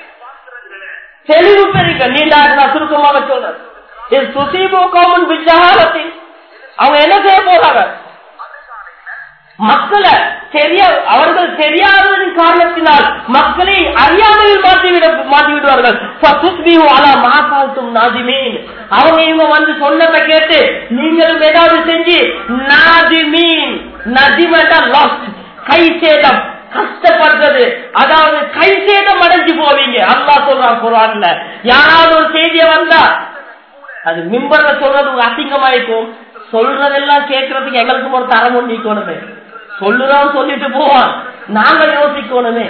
A: தெளிவு பெறுங்க நீண்ட நான் சுருக்கமாக சொல்றேன் இது சுசீபோ கோமன் விஜயாலத்தின் அவங்க என்ன செய்ய போறாங்க மக்களை சரியா அவர்கள் தெரியாததன் காரணத்தினால் மக்களை அறியாமையில் மாற்றிவிட மாற்றிவிடுவார்கள் ஃபதுஸ்பிஹு அலா மா ஃபஅல்தும் நாதிமீன் அவங்க இவங்க வந்து சொன்னதை கேட்டு நீங்களும் ஏதாவது செஞ்சு நாதிமீன் நதிமண்டா லாஸ்ட் கை சேதம் கஷ்டப்படுறது அதாவது கை சேதம் அடைஞ்சு போவீங்க அல்லா சொல்றான் குரான்ல யாராவது ஒரு செய்திய வந்தா அது மிம்பர்ல சொல்றது ஒரு அசிங்கமாயிருக்கும் சொல்றதெல்லாம் கேட்கறதுக்கு எங்களுக்கு ஒரு தரம் ஒன்று நீக்கணுமே சொல்லுறோம் சொல்லிட்டு போவான் நாங்க யோசிக்கணுமே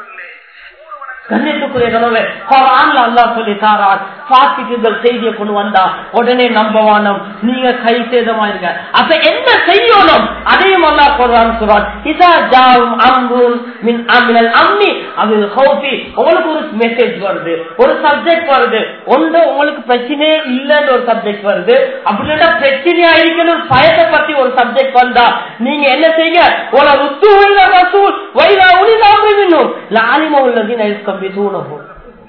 A: கண்ணியத்துக்குரிய கனவு குரான்ல அல்லாஹ் சொல்லி தாரான் பாசிக்குகள் செய்தியை கொண்டு வந்தா உடனே நம்பவானம் நீங்க கை சேதமாயிருங்க அப்ப என்ன செய்யணும் அதையும் அல்லாஹ் குரான் சொல்றான் இதா ஜாவும் அம்ருன் மின் அமினல் அம்மி அதில் ஹௌஃபி உங்களுக்கு ஒரு மெசேஜ் வருது ஒரு சப்ஜெக்ட் வருது ஒன்று உங்களுக்கு பிரச்சனையே இல்லைன்னு ஒரு சப்ஜெக்ட் வருது அப்படி இல்லைன்னா பிரச்சனையா இருக்கணும் பயத்தை பத்தி ஒரு சப்ஜெக்ட் வந்தா நீங்க என்ன செய்யுங்க ஒரு ருத்து வைலா ரசூல் வைலா உனி நாமினும் லாலிம உள்ளது நைஸ்கம் பிதூனஹு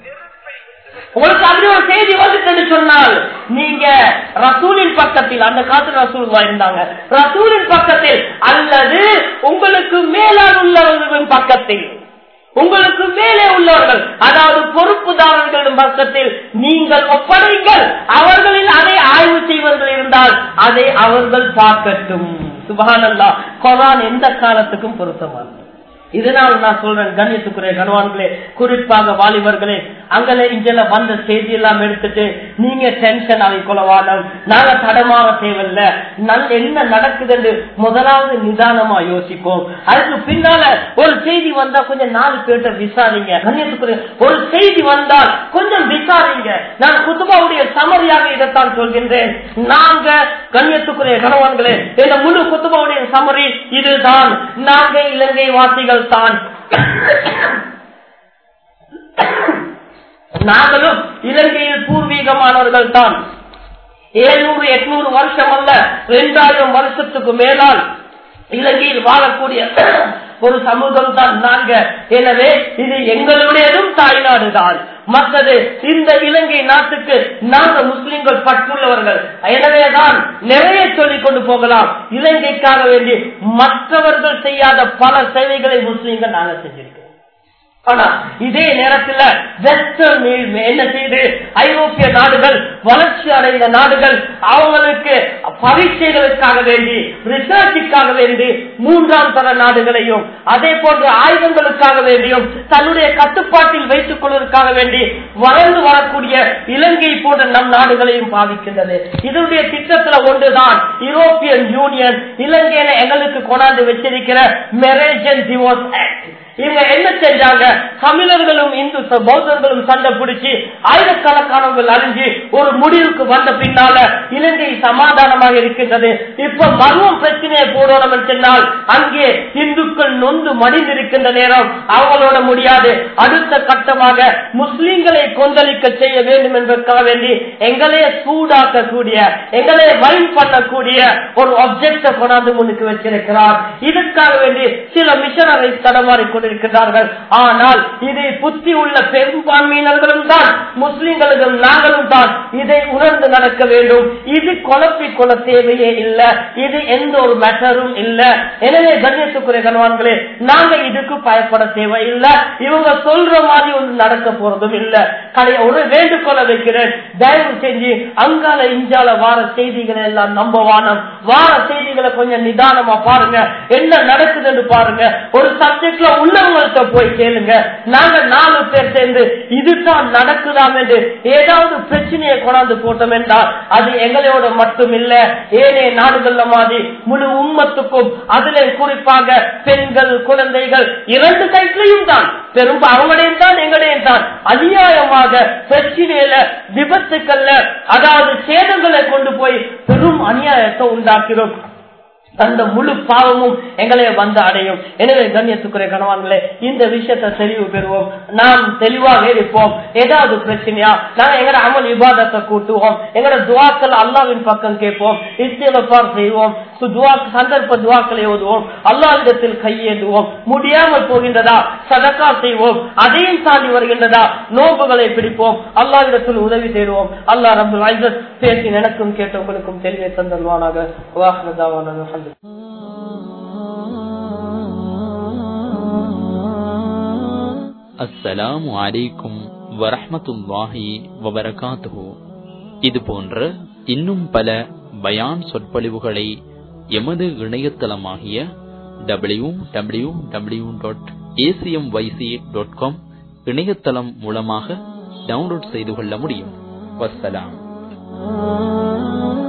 A: உங்களுக்கு அப்படி ஒரு செய்தி வந்துட்டு சொன்னால் நீங்க ரசூலின் பக்கத்தில் அந்த காலத்துல ரசூல் இருந்தாங்க ரசூலின் பக்கத்தில் அல்லது உங்களுக்கு மேலால் உள்ளவர்களின் பக்கத்தில் உங்களுக்கு மேலே உள்ளவர்கள் அதாவது பொறுப்புதாரர்களின் பக்கத்தில் நீங்கள் ஒப்படைங்கள் அவர்களில் அதை ஆய்வு செய்வர்கள் இருந்தால் அதை அவர்கள் பார்க்கட்டும் சுபஹானல்லா கொரான் எந்த காலத்துக்கும் பொருத்தமானது இதனால் நான் சொல்றேன் கண்ணியத்துக்குரிய கணவான்களே குறிப்பாக வாலிபர்களே அங்கல இங்கல வந்த செய்தி எல்லாம் எடுத்துட்டு நீங்க டென்ஷன் ஆகி கொள்ளவானம் நாங்க தடமாற தேவையில்ல நல் என்ன நடக்குதுன்னு முதலாவது நிதானமா யோசிப்போம் அதுக்கு பின்னால ஒரு செய்தி வந்தா கொஞ்சம் நாலு பேர்ட்ட விசாரிங்க கண்ணியத்துக்குரிய ஒரு செய்தி வந்தால் கொஞ்சம் விசாரிங்க நான் குத்துபாவுடைய சமரியாக இதைத்தான் சொல்கின்றேன் நாங்க கண்ணியத்துக்குரிய கணவான்களே இந்த முழு குத்துபாவுடைய சமரி இதுதான் நாங்க இலங்கை வாசிகள் தான் நாங்களும் இலங்கையில் பூர்வீகமானவர்கள் தான் ஏழுநூறு எட்நூறு வருஷம் அல்ல இரண்டாயிரம் வருஷத்துக்கு மேலால் இலங்கையில் வாழக்கூடிய ஒரு சமூகம் தான் நாங்க எனவே இது எங்களுடையதும் தாய்நாடு தான் மற்றது இந்த இலங்கை நாட்டுக்கு நாங்க முஸ்லிம்கள் பற்றுள்ளவர்கள் எனவேதான் நிறைய சொல்லிக் கொண்டு போகலாம் இலங்கைக்காக வேண்டி மற்றவர்கள் செய்யாத பல சேவைகளை முஸ்லிம்கள் நாங்க செஞ்சிருக்கோம் ஆனா இதே நேரத்தில் வெஸ்டர்ன் என்ன செய்து ஐரோப்பிய நாடுகள் வளர்ச்சி அடைந்த நாடுகள் அவங்களுக்கு பரீட்சைகளுக்காக வேண்டி ரிசர்ச்சுக்காக வேண்டி மூன்றாம் தர நாடுகளையும் அதே போன்ற ஆயுதங்களுக்காக வேண்டியும் தன்னுடைய கட்டுப்பாட்டில் வைத்துக் கொள்வதற்காக வேண்டி வளர்ந்து வரக்கூடிய இலங்கை போன்ற நம் நாடுகளையும் பாதிக்கின்றது இதனுடைய திட்டத்துல ஒன்றுதான் யூரோப்பியன் யூனியன் இலங்கையில எங்களுக்கு கொண்டாந்து வச்சிருக்கிற மேரேஜ் அண்ட் டிவோர்ஸ் ஆக்ட் இவங்க என்ன செஞ்சாங்க தமிழர்களும் இந்து பௌத்தர்களும் சண்டை பிடிச்சி ஆயிரக்கணக்கானவர்கள் அழிஞ்சு ஒரு முடிவுக்கு வந்த பின்னால இலங்கை சமாதானமாக இருக்கின்றது இப்ப மர்மம் பிரச்சனையை போடணும் சொன்னால் அங்கே இந்துக்கள் நொந்து மடிந்திருக்கின்ற நேரம் அவங்களோட முடியாது அடுத்த கட்டமாக முஸ்லிம்களை கொந்தளிக்க செய்ய வேண்டும் என்பதற்காக வேண்டி எங்களே சூடாக்கக்கூடிய எங்களே வயல் பண்ணக்கூடிய ஒரு ஆப்ஜெக்ட கொண்டாந்து முன்னுக்கு வச்சிருக்கிறார் இதற்காக வேண்டி சில மிஷனரை தடமாறி கொண்டிருக்கிறார்கள் ஆனால் இதை புத்தி உள்ள பெரும்பான்மையினர்களும் தான் முஸ்லிம்களுக்கும் நாங்களும் தான் இதை உணர்ந்து நடக்க வேண்டும் இது குழப்பிக் கொள்ள தேவையே இல்ல இது எந்த ஒரு மேட்டரும் இல்ல எனவே கண்ணியத்துக்குரிய கணவான்களே நாங்க இதுக்கு பயப்பட தேவையில்லை இவங்க சொல்ற மாதிரி ஒன்று நடக்க போறதும் இல்ல கடைய ஒரு வேண்டுகோளை வைக்கிறேன் தயவு செஞ்சு அங்கால இஞ்சால வார செய்திகளை எல்லாம் நம்பவானம் வார செய்திகளை கொஞ்சம் நிதானமா பாருங்க என்ன நடக்குதுன்னு பாருங்க ஒரு சப்ஜெக்ட்ல உள்ளவங்கள்ட்ட போய் கேளுங்க நாங்க நாலு பேர் சேர்ந்து இதுதான் நடக்குதாம் என்று ஏதாவது பிரச்சனையை கொண்டாந்து போட்டோம் என்றால் அது எங்களோட மட்டும் இல்ல ஏனே நாடுகள்ல மாதிரி முழு உம்மத்துக்கும் அதுல குறிப்பாக பெண்கள் குழந்தைகள் இரண்டு கைட்லையும் தான் பெரும் அவங்களையும் தான் எங்களையும் தான் அநியாயமாக பிரச்சனையில விபத்துக்கள்ல அதாவது சேதங்களை கொண்டு போய் பெரும் அநியாயத்தை உண்டாக்கிறோம் அந்த முழு பாவமும் எங்களை வந்து அடையும் எனவே கண்ணியத்துக்குரிய கணவான்களே இந்த விஷயத்தை தெளிவு பெறுவோம் நாம் தெளிவாக இருப்போம் ஏதாவது பிரச்சனையா நாங்க எங்கட அமல் விவாதத்தை கூட்டுவோம் எங்கட துவாக்கள் அல்லாவின் பக்கம் கேட்போம் இஸ்திகபார் செய்வோம் சந்தர்ப்ப துவாக்களை ஓதுவோம் அல்லாவிடத்தில் கையேந்துவோம் முடியாமல் போகின்றதா சதக்கா செய்வோம் அதையும் தாண்டி வருகின்றதா நோம்புகளை பிடிப்போம் அல்லாவிடத்தில் உதவி தேடுவோம் அல்லா ரபுல் பேசி எனக்கும் கேட்ட உங்களுக்கும் தெளிவை தந்தல்வானாக வாகனதாவான
B: அஸ்ஸலாமு அலைக்கும் வரஹ்மத்துல்லாஹி வபரகாத்துஹு இது போன்ற இன்னும் பல பயான் சொற்பொழிவுகளை எமது இணையதளமாகிய W W W dot ACM YC dot com இணையதளம் மூலமாக டவுன்லோட் செய்து கொள்ள முடியும் வஸ்ஸலாம்